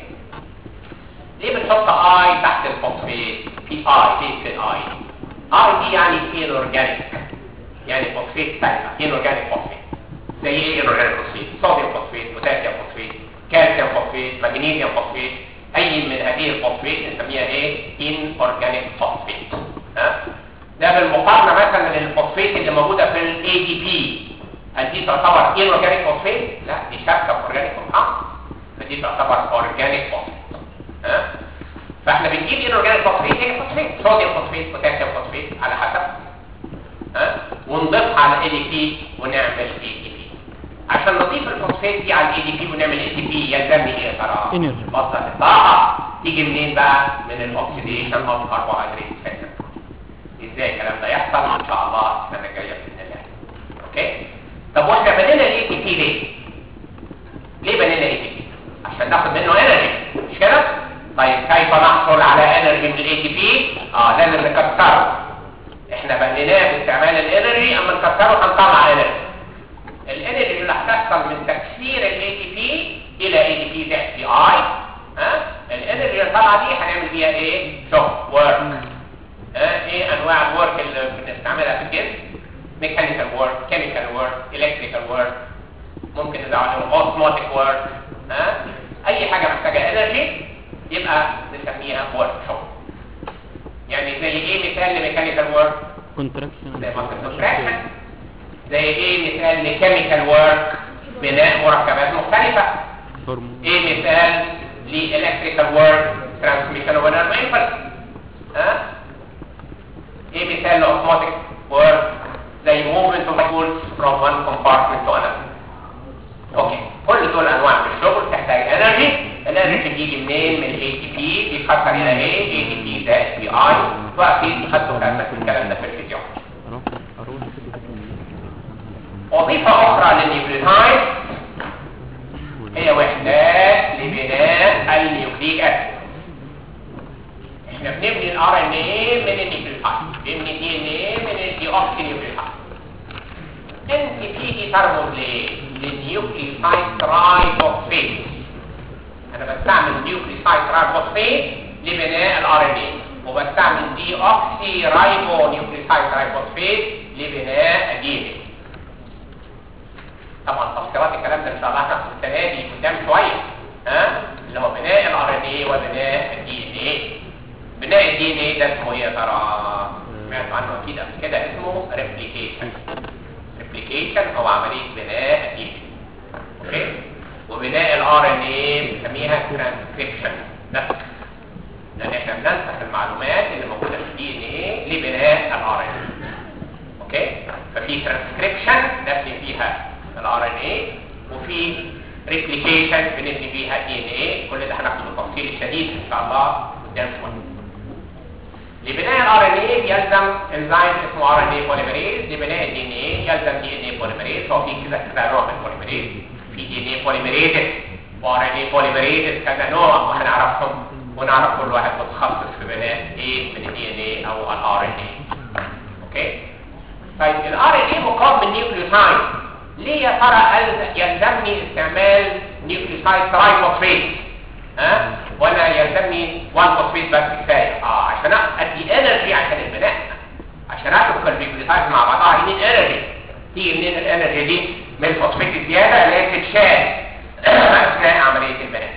ليه بنحط اي تحت الفوسفيت بي اي ليه بي اي اي دي يعني انورجانيك يعني فوسفيت سايبه انورجانيك فوسفيت زي ايه انورجانيك فوسفيت صوديوم فوسفيت بوتاسيوم فوسفيت كالسيوم فوسفيت مغنيسيوم فوسفيت اي من هذه الفوسفيت نسميها ايه ان اورجانيك فوسفيت ها ده بالمقارنه مثلا للفوسفيت اللي موجوده في الاي دي بي هل دي تعتبر ان اورجانيك فوسفيت لا دي شبكه اورجانيك كومباوند فدي تعتبر اورجانيك فوسفيت ها فاحنا بنجيب ان اورجانيك فوسفيت هي فوسفيت صوديوم فوسفيت بوتاسيوم فوسفيت على حسب ها ونضيفها على الاي دي بي ونعمل اي دي بي عشان نضيف الفوسفات دي على الاي دي بي ونعمل اي دي بي يلزمني ايه يا ترى؟ Energy. مصدر الطاقه تيجي منين بقى؟ من الاكسيديشن اوف كربوهيدرات فات ازاي الكلام ده يحصل ان شاء الله السنه الجايه باذن الله اوكي طب واحنا بنينا الاي دي بي ليه؟ ليه بنينا الاي دي بي؟ عشان ناخد منه انرجي مش كده؟ طيب كيف نحصل على انرجي من الاي دي بي؟ اه لازم نكسره احنا بنيناه باستعمال الانرجي اما نكسره هنطلع انرجي الانرجي اللي هتحصل من تكسير الاي دي بي الى اي دي بي زائد بي اي ها الانرجي اللي طالعه دي هنعمل بيها ايه شغل ورك ها ايه انواع الورك اللي بنستعملها في الجسم ميكانيكال ورك كيميكال ورك الكتريكال ورك ممكن نزود عليهم اوسموتيك ورك ها اي حاجه محتاجه انرجي يبقى نسميها ورك شغل يعني زي ايه مثال لميكانيكال ورك كونتراكشن زي ماسل كونتراكشن زي ايه مثال لكيميكال ورك بناء مركبات مختلفة هرمون ايه مثال لإلكتريكال ورك ترانسميشن اوف انرجي امبلس ها ايه مثال لاوتوماتيك ورك زي موفمنت اوف فولز فروم وان كومبارتمنت تو انذر اوكي كل دول انواع من الشغل تحتاج انرجي الانرجي بتيجي منين من الاي تي بي بيتكسر الى ايه اي تي بي زائد بي اي واكيد خدتوا في الكلام ده في الفيديو اروح اروح وظيفة أخرى للنيوكليوتايد هي وحدات لبناء النيوكليك أسيد احنا بنبني الار ان اي من النيوكليوتايد بنبني دي ان اي من الديوكسي نيوكليوتايد انت تيجي ترمز ليه؟ للنيوكليوتايد ترايفوسفيت انا بستعمل نيوكليوتايد ترايفوسفيت لبناء الار ان اي وبستعمل دي اوكسي رايبو نيوكليوتايد ترايفوسفيت لبناء الدي ان اي طبعا تفسيرات الكلام ده ان شاء الله هناخد السنه دي قدام شويه ها اللي هو بناء الار ان اي وبناء الدي ان اي بناء الدي ان اي ده اسمه ايه يا ترى سمعتوا عنه اكيد قبل كده اسمه ريبليكيشن ريبليكيشن او عمليه بناء الدي ان اوكي وبناء الار ان اي بنسميها ترانسكريبشن نسخ لان احنا بننسخ المعلومات اللي موجوده في الدي ان اي لبناء الار ان اي اوكي ففي ترانسكريبشن نبني فيها الار ان اي وفي ريبليكيشن بنبني فيها دي ان اي كل ده هناخده بالتفصيل الشديد ان شاء الله قدام شويه لبناء الار ان اي يلزم انزيم اسمه ار ان اي بوليميريز لبناء الدي ان اي يلزم دي ان اي بوليميريز هو في كذا كذا نوع من البوليميريز في دي ان اي بوليميريز وار ان اي بوليميريز كذا نوع وهنعرفهم ونعرف كل واحد متخصص في بناء ايه من الدي ان اي او الار ان اي اوكي طيب الار ان اي مكون من نيوكليوتايد ليه يا ترى أل- يلزمني استعمال نيوكليوتايد ترايفوسفيت ها ولا يلزمني 1 فوسفيت بس كفايه اه عشان ادي انرجي عشان البناء عشان ادخل النيوكليوتايد مع بعضها يمين انرجي تيجي منين الانرجي دي من الفوسفيت الزياده اللي هي بتتشال اثناء عمليه البناء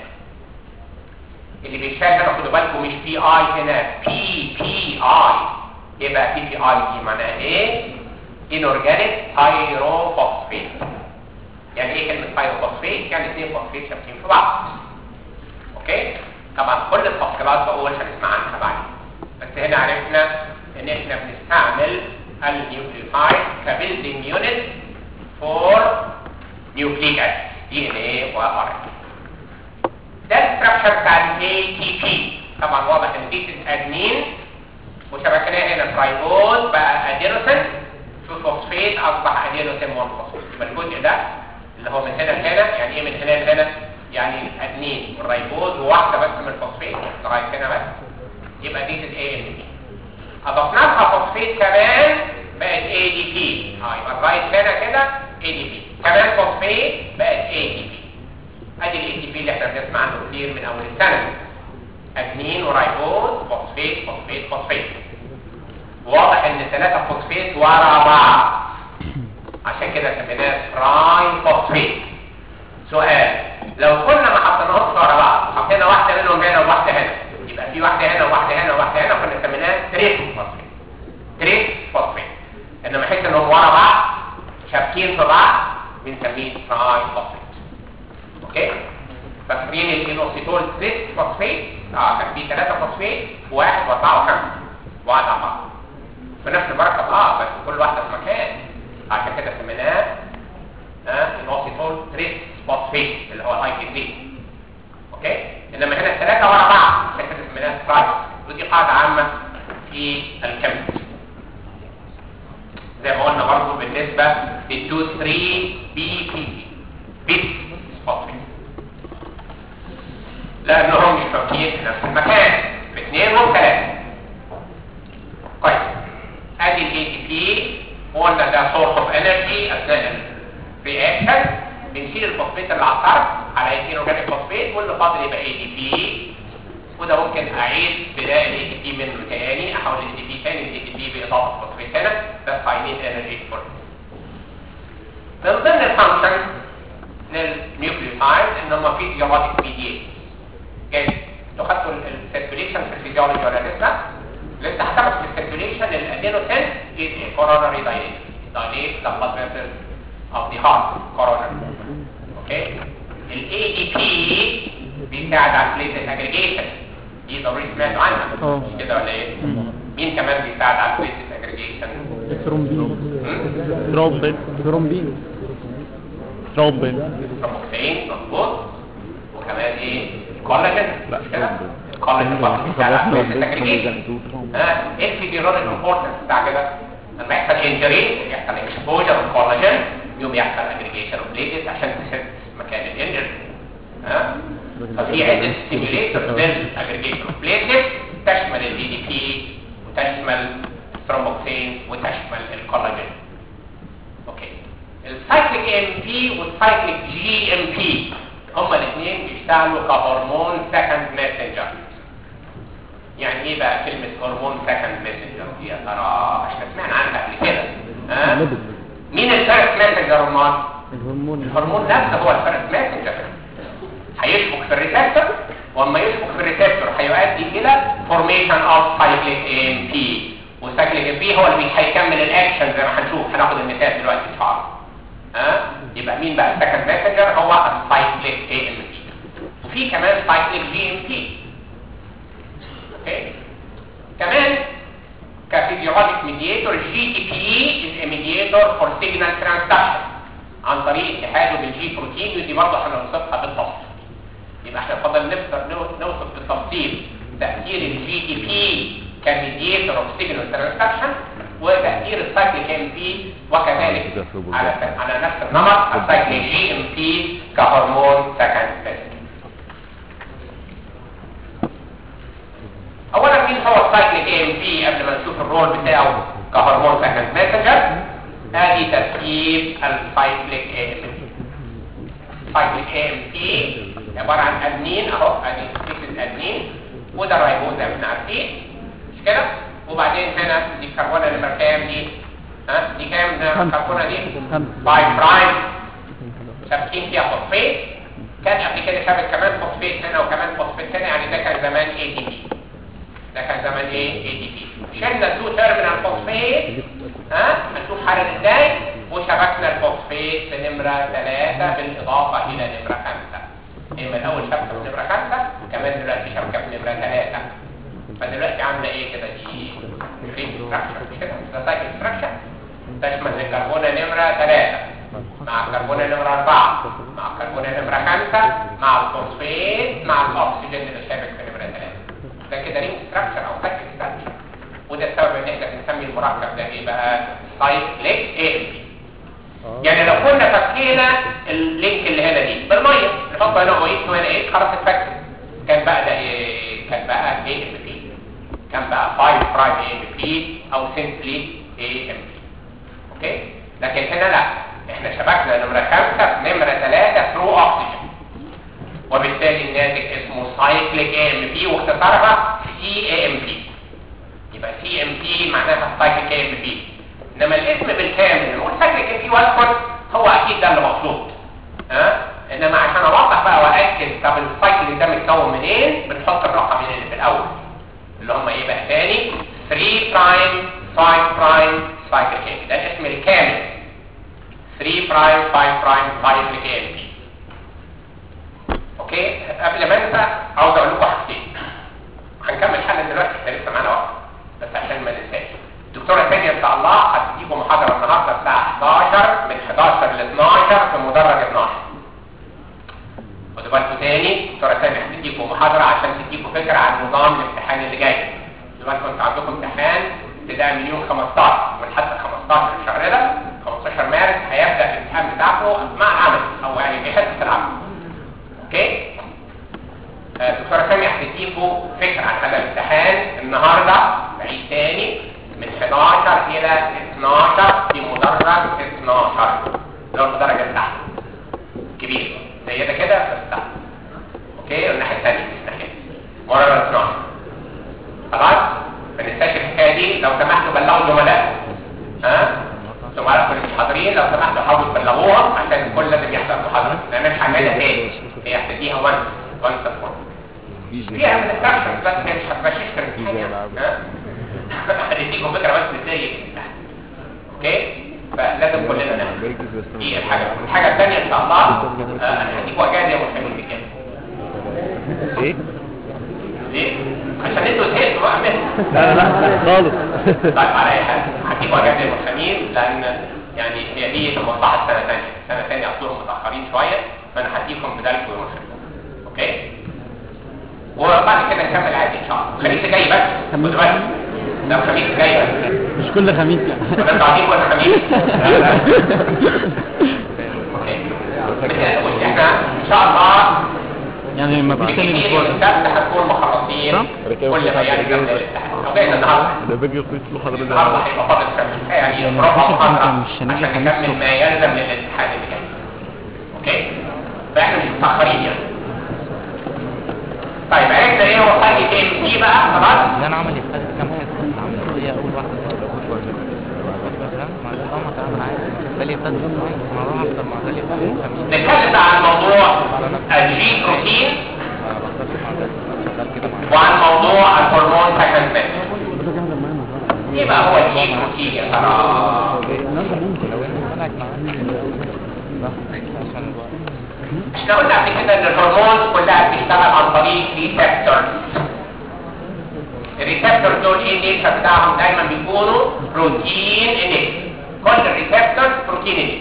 اللي بيتشال هنا خدوا بالكم مش بي اي هنا بي بي اي يبقى بي بي اي دي معناها ايه inorganic pyrophosphate يعني ايه كلمه pyrophosphate يعني اثنين فوسفيت شابكين في بعض اوكي طبعا كل التفصيلات بقول هنسمع عنها بعدين بس هنا عرفنا ان احنا بنستعمل النيوكليوتايد كبيلدينج يونت فور نيوكليك اسيد دي ان ايه وار ده الستراكشر بتاع الاي تي بي طبعا واضح ان دي ادمين وشبكناه هنا ترايبوز بقى ادينوسين في فوسفيت اصبح ادينوسين 1 فوسفيت يبقى الجزء ده اللي هو من هنا لهنا يعني ايه من هنا لهنا يعني ادمين والريبوز وواحده بس من الفوسفيت لغايه هنا بس يبقى دي الاي ان بي اضفنا لها فوسفيت كمان بقت اي دي بي اه يبقى لغايه هنا كده اي دي بي كمان فوسفيت بقت اي دي بي ادي الاي دي بي اللي احنا بنسمع عنه كتير من اول السنه ادمين ورايبوز فوسفيت فوسفيت فوسفيت واضح ان ثلاثة فوسفيت ورا بعض عشان كده سميناه تراي فوسفيت سؤال لو كنا ما حطيناهمش ورا بعض حطينا واحدة منهم هنا وواحدة هنا يبقى في واحدة هنا وواحدة هنا وواحدة هنا كنا سميناه تريس فوسفيت تريس فوسفيت انما حيث انهم ورا بعض شابكين في بعض بنسميه تراي فوسفيت اوكي فاكرين الانوسيتول تريس فوسفيت اه كان في ثلاثة فوسفيت واحد واربعة وخمسة واحد على بعض بنفس المركب اه بس كل واحدة في مكان عشان كده سميناه اه انوسيتول تريس فوسفيت اللي هو الاي كي دي اوكي انما هنا الثلاثة ورا بعض عشان كده سميناها ترايس ودي قاعدة عامة في الكيمستري زي ما قلنا برضه بالنسبة لل 2 3 بي بي بي بيت فوسفيت لانهم مش موجودين في نفس المكان في اثنين وثلاثة كويس ادي الاي تي بي قلنا ده سورس اوف انرجي اثناء الرياكشن بنشيل الفوسفيت اللي على الطرف على اثنين اورجانيك فوسفيت واللي فاضل يبقى اي تي بي وده ممكن اعيد بناء الاي تي بي منه تاني احول الاي تي بي تاني الاي تي بي باضافه فوسفيت هنا ده ساينين انرجي فور من ضمن الفانكشن للنيوكليوتايد ان هم فيزيولوجيك ميديت جاي لو خدتوا السيركيوليشن في الفيزيولوجي ولا لسه لسه هتاخد في السيركيوليشن الادينوسين is a coronary dilate dilate the blood vessels of the heart coronary اوكي الاي دي بي بيساعد على platelet aggregation دي ضروري سمعتوا عنها اه. مش كده ولا ايه مين كمان بيساعد على platelet aggregation ثرومبين هم؟ ترومبين ثرومبين ترومبين ترومبوكسين مظبوط وكمان ايه كولاجين لا، مش كده كولاجين برضه بيساعد على platelet aggregation ها ايه الفيزيولوجيك امبورتنس بتاع كده لما يحصل انجري يحصل اكسبوجر للكولاجين يوم يحصل اجريجيشن اوف بليتس عشان تسد مكان الانجري ها ففي عده ستيميوليتورز للاجريجيشن اوف بليتس تشمل الاي دي بي وتشمل ثرومبوكسين وتشمل الكولاجين اوكي السايكليك ام بي والسايكليك جي ام بي هما الاثنين بيشتغلوا كهرمون سكند ماسنجر يعني ايه بقى كلمة هرمون سكند ماسنجر دي يا ترى احنا سمعنا عنها قبل كده ها ليبيد. مين الفيرست ماسنجر امال الهرمون الهرمون نفسه هو الفيرست ماسنجر هيشبك في الريسبتور واما يشبك في الريسبتور هيؤدي الى فورميشن اوف سايكليك ام بي والسايكليك ام بي هو اللي هيكمل الاكشن زي ما هنشوف هناخد المثال دلوقتي ان شاء الله ها يبقى مين بقى السكند ماسنجر هو السايكليك ام بي وفي كمان سايكليك جي ام بي اوكي كمان كفيزيولوجيك ميدياتور الجي تي بي از ميدياتور فور سيجنال ترانسدكشن عن طريق اتحاده بالجي بروتين ودي برضه هنوصفها بالتفصيل يبقى احنا فضل نقدر نو- نوصف بالتفصيل تاثير الجي تي بي كميديتور اوف سيجنال ترانسكشن وتاثير السايكليك ام بي وكذلك على على نفس النمط السايكليك جي ام بي كهرمون سكند بيست اولا مين هو السايكليك ام بي قبل ما نشوف الرول بتاعه كهرمون سكند ميسنجر ادي تركيب السايكليك ام بي سايكليك ام بي عباره عن ادمين اهو ادي سيكس ادمين وده الرايبوز زي ما احنا عارفين مش كده وبعدين هنا دي الكربونه نمره كام دي ها دي كام ده خمسة. الكربونه دي خمسة. 5 برايم شابكين فيها فوسفيت كان قبل كده شابك كمان فوسفيت هنا وكمان فوسفيت هنا يعني ده كان زمان اي دي بي ده كان زمان ايه اي دي بي شلنا التو تيرمينال فوسفيت ها هنشوف حالا ازاي وشبكنا الفوسفيت في نمره 3 بالاضافه الى نمره 5 يبقى الاول شبكه في نمره 5 كمان دلوقتي شبكه في نمره 3 فدلوقتي عامله ايه كده دي رينج ستراكشر مش كده ده سايكل ستراكشر تشمل الكربونه نمره 3 مع الكربونه نمره 4 مع الكربونه نمره 5 مع الفوسفيت مع الاكسجين اللي شابك في نمره 3 ده كده رينج ستراكشر او سايكل ستراكشر وده السبب ان احنا بنسمي المركب ده ايه بقى سايكليك اي ام بي يعني لو كنا فكينا اللينك اللي هنا دي بالميه نحط هنا او اكس وهنا اكس خلاص اتفكت كان بقى ده ايه كان بقى اي ام بي كان بقى 5 برايم اي ام بي او سيمبلي اي ام بي اوكي لكن هنا لا احنا شبكنا نمره 5 في نمره 3 ثرو اوكسجين وبالتالي الناتج اسمه سايكليك اي ام بي واختصارها سي اي ام بي يبقى سي ام بي معناها سايكليك اي ام بي انما الاسم بالكامل نقول سايكليك اي بي واسكت هو اكيد ده اللي مقصود ها انما عشان اوضح بقى واكد طب السايكل ده متكون منين بنحط الرقمين اللي في الاول اللي هم ايه بقى تاني 3 برايم 5 برايم سايكليك اي بي ده الاسم الكامل 3 برايم 5 برايم سايكليك اي بي اوكي قبل ما انسى عاوز اقول لكم حاجتين هنكمل حالا دلوقتي احنا لسه معانا وقت بس عشان ما ننساش الدكتوره ثانيه ان شاء الله هتديكم محاضره النهارده الساعه 11 من 11 ل 12 في مدرج 12 خدوا بالكم تاني الدكتوره ثانيه هتديكم محاضره عشان تديكم فكره عن نظام الامتحان اللي جاي خدوا بالكم انتوا عندكم امتحان ابتداء من يوم 15 من حتى 15 الشهر ده 15 مارس هيبدا الامتحان بتاعكم مع العمل او يعني في حصه العمل اوكي آه، الدكتوره سامي هتديكوا فكره عن هذا الامتحان النهارده بعيد تاني من 11 الى 12 في مدرج 12 اللي هو المدرج اللي تحت كبير زي ده كده بس تحت اوكي والناحيه الثانيه مش ناحيه مدرج 12 خلاص ما ننساش الحكايه دي لو سمحتوا بلغوا زملائكم ها زملائكم اللي مش حاضرين لو سمحتوا حاولوا تبلغوهم عشان الكل لازم يحضر محاضره لان مش هنعملها تاني هي هتديها وانس وانس فور فيها من الكابشن بس هي مش هتمشيش في الامتحان يعني. ها؟ هنديكم فكره بس ازاي الامتحان. اوكي فلازم كلنا نعمل دي الحاجه الحاجه الثانيه ان شاء الله آه، انا هديكوا اجازه يوم الخميس الجاي ايه؟ ليه؟ عشان انتوا زهقتوا بقى منه لا لا لا خالص طيب على اي حال هديكوا اجازه يوم الخميس لان يعني هي دي لمصلحه سنه ثانيه سنه ثانيه اصلهم متاخرين شويه فانا هديكم بدالكم يوم الخميس اوكي وبعد كده نكمل عادي ان شاء الله الخميس الجاي بس خميس. خدوا بالكم ده الخميس الجاي بس مش كل خميس يعني ولا انتوا قاعدين كل خميس لا لا اوكي ما تقلقوش احنا ان شاء الله يعني ما فيش تاني بالكثير اسبوع يوم السبت هنكون مخلصين صح؟ كل ما يعني قبل الامتحان او جايز النهارده ده باجي في محاضرة النهارده هيبقى فاضل كام يعني يعني ربع مفيش محاضرة امتحان مش هنيجي عشان خميس نكمل الصبح. ما يلزم للامتحان اللي جاي اوكي فاحنا مش متاخرين يعني طيب عرفنا ايه هو سايكل ام بي بقى خلاص اللي انا عملي خدت كام حصه عملت هي اول واحده فاهم مع ده طبعا كلام عادي بالي خدت ما اروح افطر مع بالي بقى خميس نتكلم بقى عن موضوع الجي بروتين ما بفطرش مع ده شغال كده مع وعن موضوع الهرمون سكند ده كان زمان النهارده. ايه بقى هو الجي بروتين يا ترى النهارده ممكن لو انت طلعت معاك عشان الوقت احنا قلنا قبل كده ان الهرمون كلها بتشتغل عن طريق ريسبتورز الريسبتورز دول ايه النيتشر بتاعهم دايما بيكونوا بروتين انيت كل الريسبتورز بروتين انيت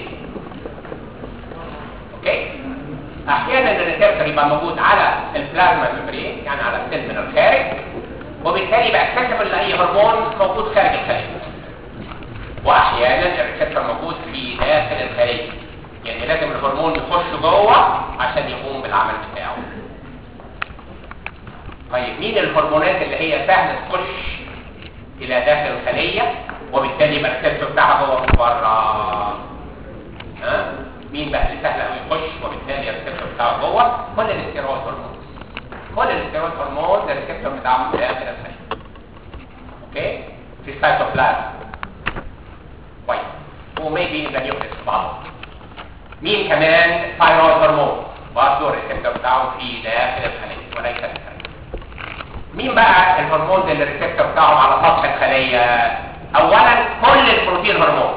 اوكي احيانا الريسبتور يبقى موجود على البلازما ممبرين يعني على السيل من الخارج وبالتالي يبقى اكسسبل لاي هرمون موجود خارج الخليه واحيانا الريسبتور موجود في داخل الخليه يعني لازم الهرمون يخش جوه عشان يقوم بالعمل بتاعه طيب مين الهرمونات اللي هي سهله تخش الى داخل الخليه وبالتالي يبقى الريسبتور بتاعها جوه من بره ها مين بقى اللي سهل قوي يخش وبالتالي الريسبتور بتاعه جوه كل الاستيرويد هرمون كل الاستيرويد هرمون ده الريسبتور بتاعه في داخل الخليه اوكي في السيتوبلازم كويس وميبي ذا نيوكليس بعض مين كمان ثايرويد هرمون برضه الريسبتور بتاعه في داخل الخليه وليس في الخليه مين بقى الهرمون اللي الريسبتور بتاعهم على سطح الخليه اولا كل البروتين هرمون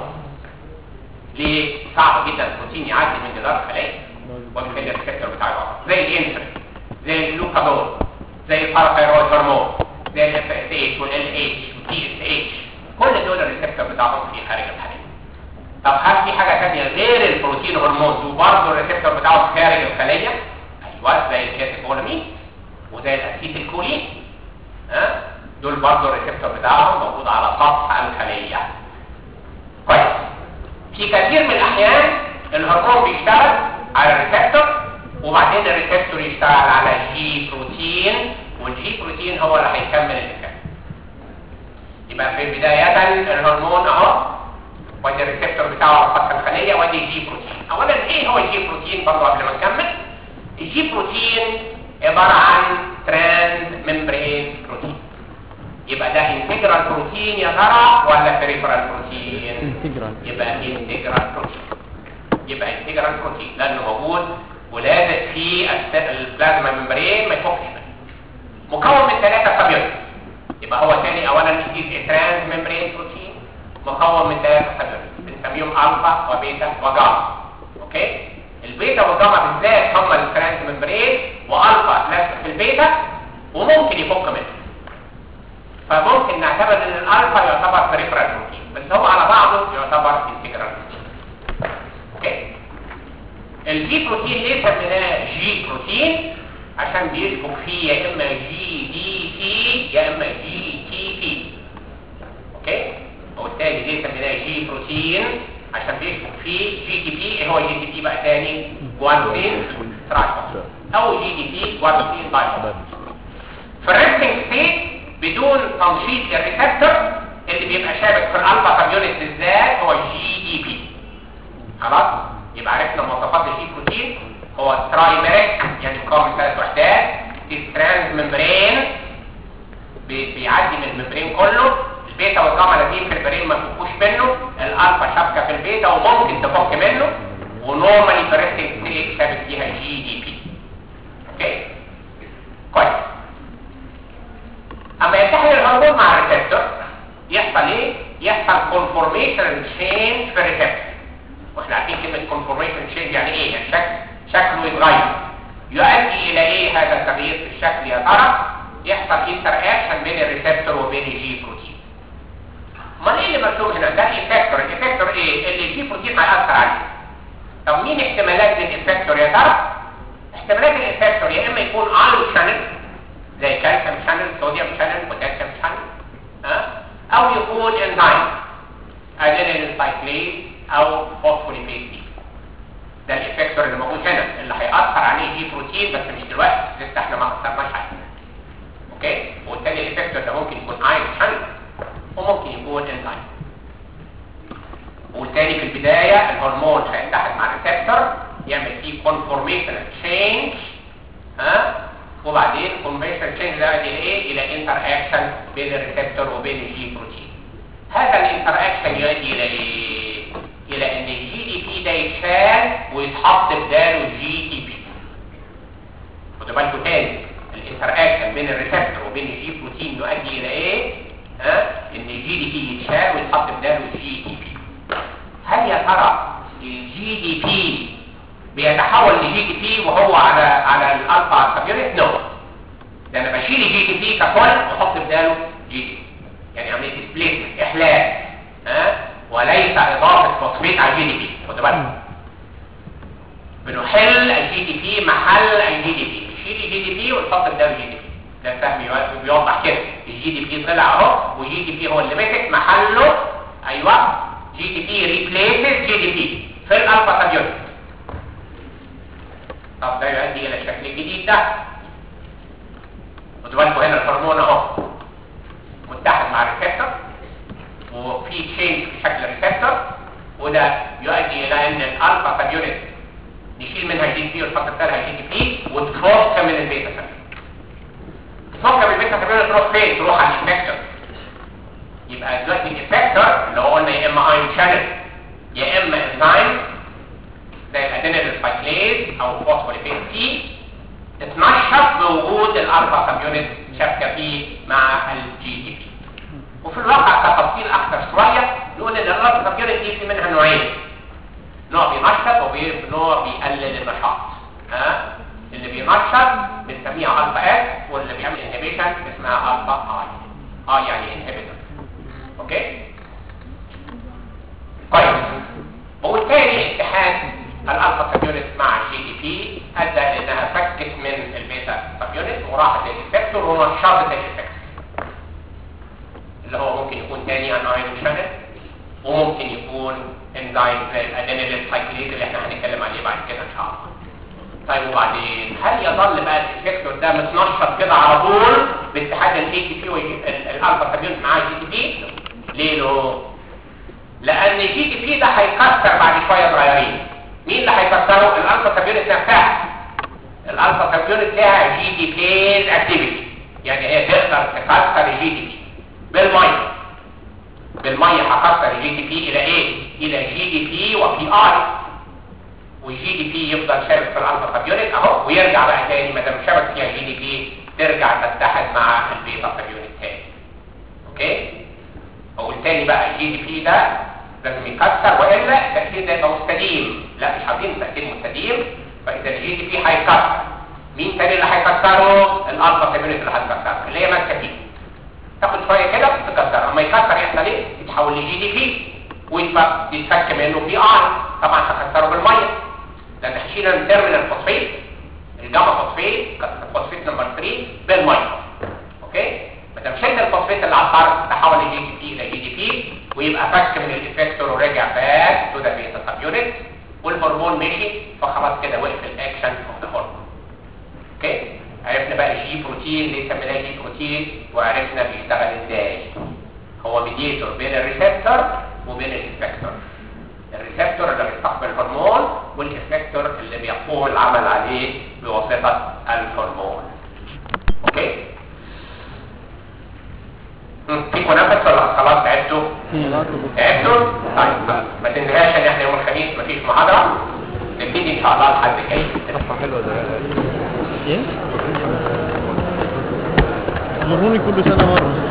ليه صعب جدا البروتين يعدي من جدار الخليه وبالتالي الريسبتور بتاعه يقع. زي الانسولين زي اللوكادون زي الباراثايرويد هرمون زي الاف اس اتش والال اتش والتي اس اتش كل دول الريسبتور بتاعهم في خارج الخليه طب هل في حاجه ثانيه غير البروتين هرمون وبرضه الريسبتور بتاعهم خارج الخليه ايوه زي الكاتيكولامين وزي الاسيتيلكولين ها دول برضه الريسبتور بتاعهم موجود على سطح الخليه كويس في كثير من الاحيان الهرمون بيشتغل على الريسبتور وبعدين الريسبتور يشتغل على جي بروتين والجي بروتين هو اللي هيكمل الافكت يبقى في بداية الهرمون اهو وادي الريسبتور بتاعه على سطح الخلية وادي جي بروتين اولا ايه هو الجي بروتين برضه قبل ما نكمل الجي بروتين عبارة عن ترانس ممبرين بروتين يبقى ده انتجرال بروتين يا ترى ولا بريفرال بروتين انتجرال يبقى انتجرال بروتين يبقى انتجرال بروتين لانه موجود ولازق في الس- البلازما ممبرين ما يفكش منه مكون من ثلاثة سبيوتس يبقى هو تاني اولا is a trans membrane بروتين مكون من ثلاثة سبيوتس بنسميهم الفا وبيتا وجاما اوكي البيتا والجاما بالذات هم الترانس ممبرين والفا لازق في البيتا وممكن يفك منه فممكن نعتبر ان الالفا يعتبر بريفرال بروتين بس هو على بعضه يعتبر انتجرال بروتين اوكي الجي بروتين ليه سميناه جي بروتين عشان بيشبك فيه يا اما جي دي تي يا اما جي تي بي اوكي وبالتالي ليه سميناه جي بروتين عشان بيشبك فيه جي تي بي ايه هو جي تي بي بقى تاني جوانسين ترايفوس او جي دي بي جوانسين دايفوس في الريستنج ستيت بدون تنشيط الريسبتور اللي بيبقى شابك في الالفا سبيونت بالذات هو الجي دي بي خلاص يبقى عرفنا مواصفات الجي بروتين هو ترايميريك يعني مكون من ثلاث وحدات ترانس ممبرين بي- بيعدي من الممبرين كله البيتا والجاما لازم في البرين ما تفكوش منه الالفا شابكه في البيتا وممكن تفك منه ونورمالي في الريستنج ستيت شابك فيها جي دي بي اوكي كويس اما يتحد الهرمون مع الريسبتور يحصل ايه يحصل كونفورميشن تشينج في الريسبتور واحنا عارفين كلمه كونفورميشن تشينج يعني ايه يعني شكل شكله يتغير يؤدي الى ايه هذا التغيير في الشكل يا ترى يحصل انتر اكشن بين الريسبتور وبين الجي بروتين امال ايه اللي مرسوم هنا ده الافكتور الافكتور ايه اللي الجي بروتين هيأثر عليه طب مين احتمالات الافكتور يا ترى احتمالات الافكتور يا اما يكون ايون شانل زي كالسيوم شانل صوديوم شانل بوتاسيوم شانل ها او يكون انزيم ادينين سايكليز او فوسفوليبيز دي ده الافكتور اللي موجود هنا اللي هيأثر عليه جي بروتين بس مش دلوقتي لسه احنا ما اثرناش عليه اوكي وبالتالي الافكتور ده ممكن يكون ايون شانل وممكن يكون انزيم وبالتالي في البداية الهرمون هيتحد مع الريسبتور يعمل فيه conformation change ها وبعدين conformation change ده يؤدي ايه الى انتر اكشن بين الريسبتور وبين الجي بروتين هذا الانتر اكشن يؤدي الى ايه الى ان الجي دي بي ده يتشال ويتحط بداله جي تي بي خدوا بالكم تاني الانتر اكشن بين الريسبتور وبين الجي بروتين يؤدي الى ايه ها ان الجي دي بي يتشال ويتحط بداله جي تي بي هل يا ترى الجي دي بي بيتحول لجي دي بي وهو على على الالفا سبيونت نو ده انا بشيل الجي دي بي ككل واحط بداله جي دي يعني عمليه ديسبليسمنت احلال ها وليس اضافه فوسفيت على الجي دي بي خد بالك بنحل الجي دي بي محل الجي دي بي نشيل الجي دي بي ونحط بداله جي دي بي ده الفهم يو- بيوضح كده الجي دي بي طلع اهو وجي دي بي هو اللي مسك محله ايوه جي دي بي ريبليسز جي دي بي في الالفا سابيونت طب ده يؤدي الى الشكل الجديد ده خدوا بالكم هنا الهرمون اهو متحد مع الريسبتور وفي تشينج في شكل الريسبتور وده يؤدي الى ان الالفا سابيونت نشيل منها جي دي بي ونحط بدالها جي دي بي وتفك من البيتا سابيونت تفك من البيتا سابيونت تروح فين؟ تروح على الافكتور يبقى دلوقتي الافكتور اللي هو قلنا يا اما ايون شانل يا اما انزيم زي الادينيل سايكليز او فوسفوليبيد سي اتنشط بوجود الالفا سابيونت شبكه فيه مع الجي دي بي وفي الواقع كتفصيل اكثر شويه نقول ان الالفا سابيونت دي في منها نوعين نوع بينشط ونوع بيقلل النشاط ها اللي بينشط بنسميها الفا اس واللي بيعمل انهبيشن اسمها الفا اي اي يعني انهبيتور اوكي طيب وبالتالي اتحاد الالفا سابيونت مع الجي دي بي ادى انها فكت من البيتا سابيونت وراحت للافكتور ونشطت الافكتور اللي هو ممكن يكون تاني اناين شانل وممكن يكون انزيم زي الادينيل سايكليز اللي احنا هنتكلم عليه بعد كده ان شاء الله طيب وبعدين هل يظل بقى الافكتور ده متنشط كده على طول باتحاد الجي دي بي والالفا سابيونت مع الجي دي بي ليه له لان الجي دي بي ده هيكسر بعد شويه صغيرين مين اللي هيكسره الالفا سابيونت نفسها الالفا سابيونت لها جي دي بيز اكتيفيتي يعني هي تقدر تكسر الجي دي بي بالميه بالميه هكسر الجي دي بي الى ايه الى جي دي بي وبي اي والجي دي بي يفضل شابك في الالفا سابيونت اهو ويرجع بقى تاني ما دام شبك فيها جي دي بي ترجع تتحد مع البيتا سابيونت تاني اوكي اقول تاني بقى الجي دي بي ده لازم يكسر والا التاثير ده يبقى مستديم لا مش عايزين تاثير مستديم فاذا الجي دي بي هيكسر مين تاني اللي هيكسره الالفا سابيونت اللي هتكسره اللي هي ماسكه فيه تاخد شويه كده تكسر اما يكسر يحصل ايه يتحول لجي دي بي ويتفك منه بي ار طبعا هكسره بالميه لان هشيل التيرمينال فوسفيت الجاما فوسفيت فوسفيت نمبر 3 بالميه اوكي ما دام شلت الفوسفيت اللي على الطرف تحول الجي دي بي الى جي دي بي ويبقى فك من الافكتور ورجع باك تو ذا بيتا سب يونت والهرمون مشي فخلاص كده وقف الاكشن اوف ذا هرمون اوكي عرفنا بقى الجي بروتين ليه سميناه جي بروتين وعرفنا بيشتغل ازاي هو ميديتور بين الريسبتور وبين الافكتور الريسبتور اللي بيستقبل الهرمون والافكتور اللي بيقوم العمل عليه بواسطه الهرمون اوكي هم، فيكم نفس ولا خلاص تعبتوا تعبتوا طيب ما تنساش ان احنا يوم الخميس مفيش محاضره نبتدي ان شاء الله الحد الجاي صفحة حلوة ده ايه؟ مروني كل سنة مرة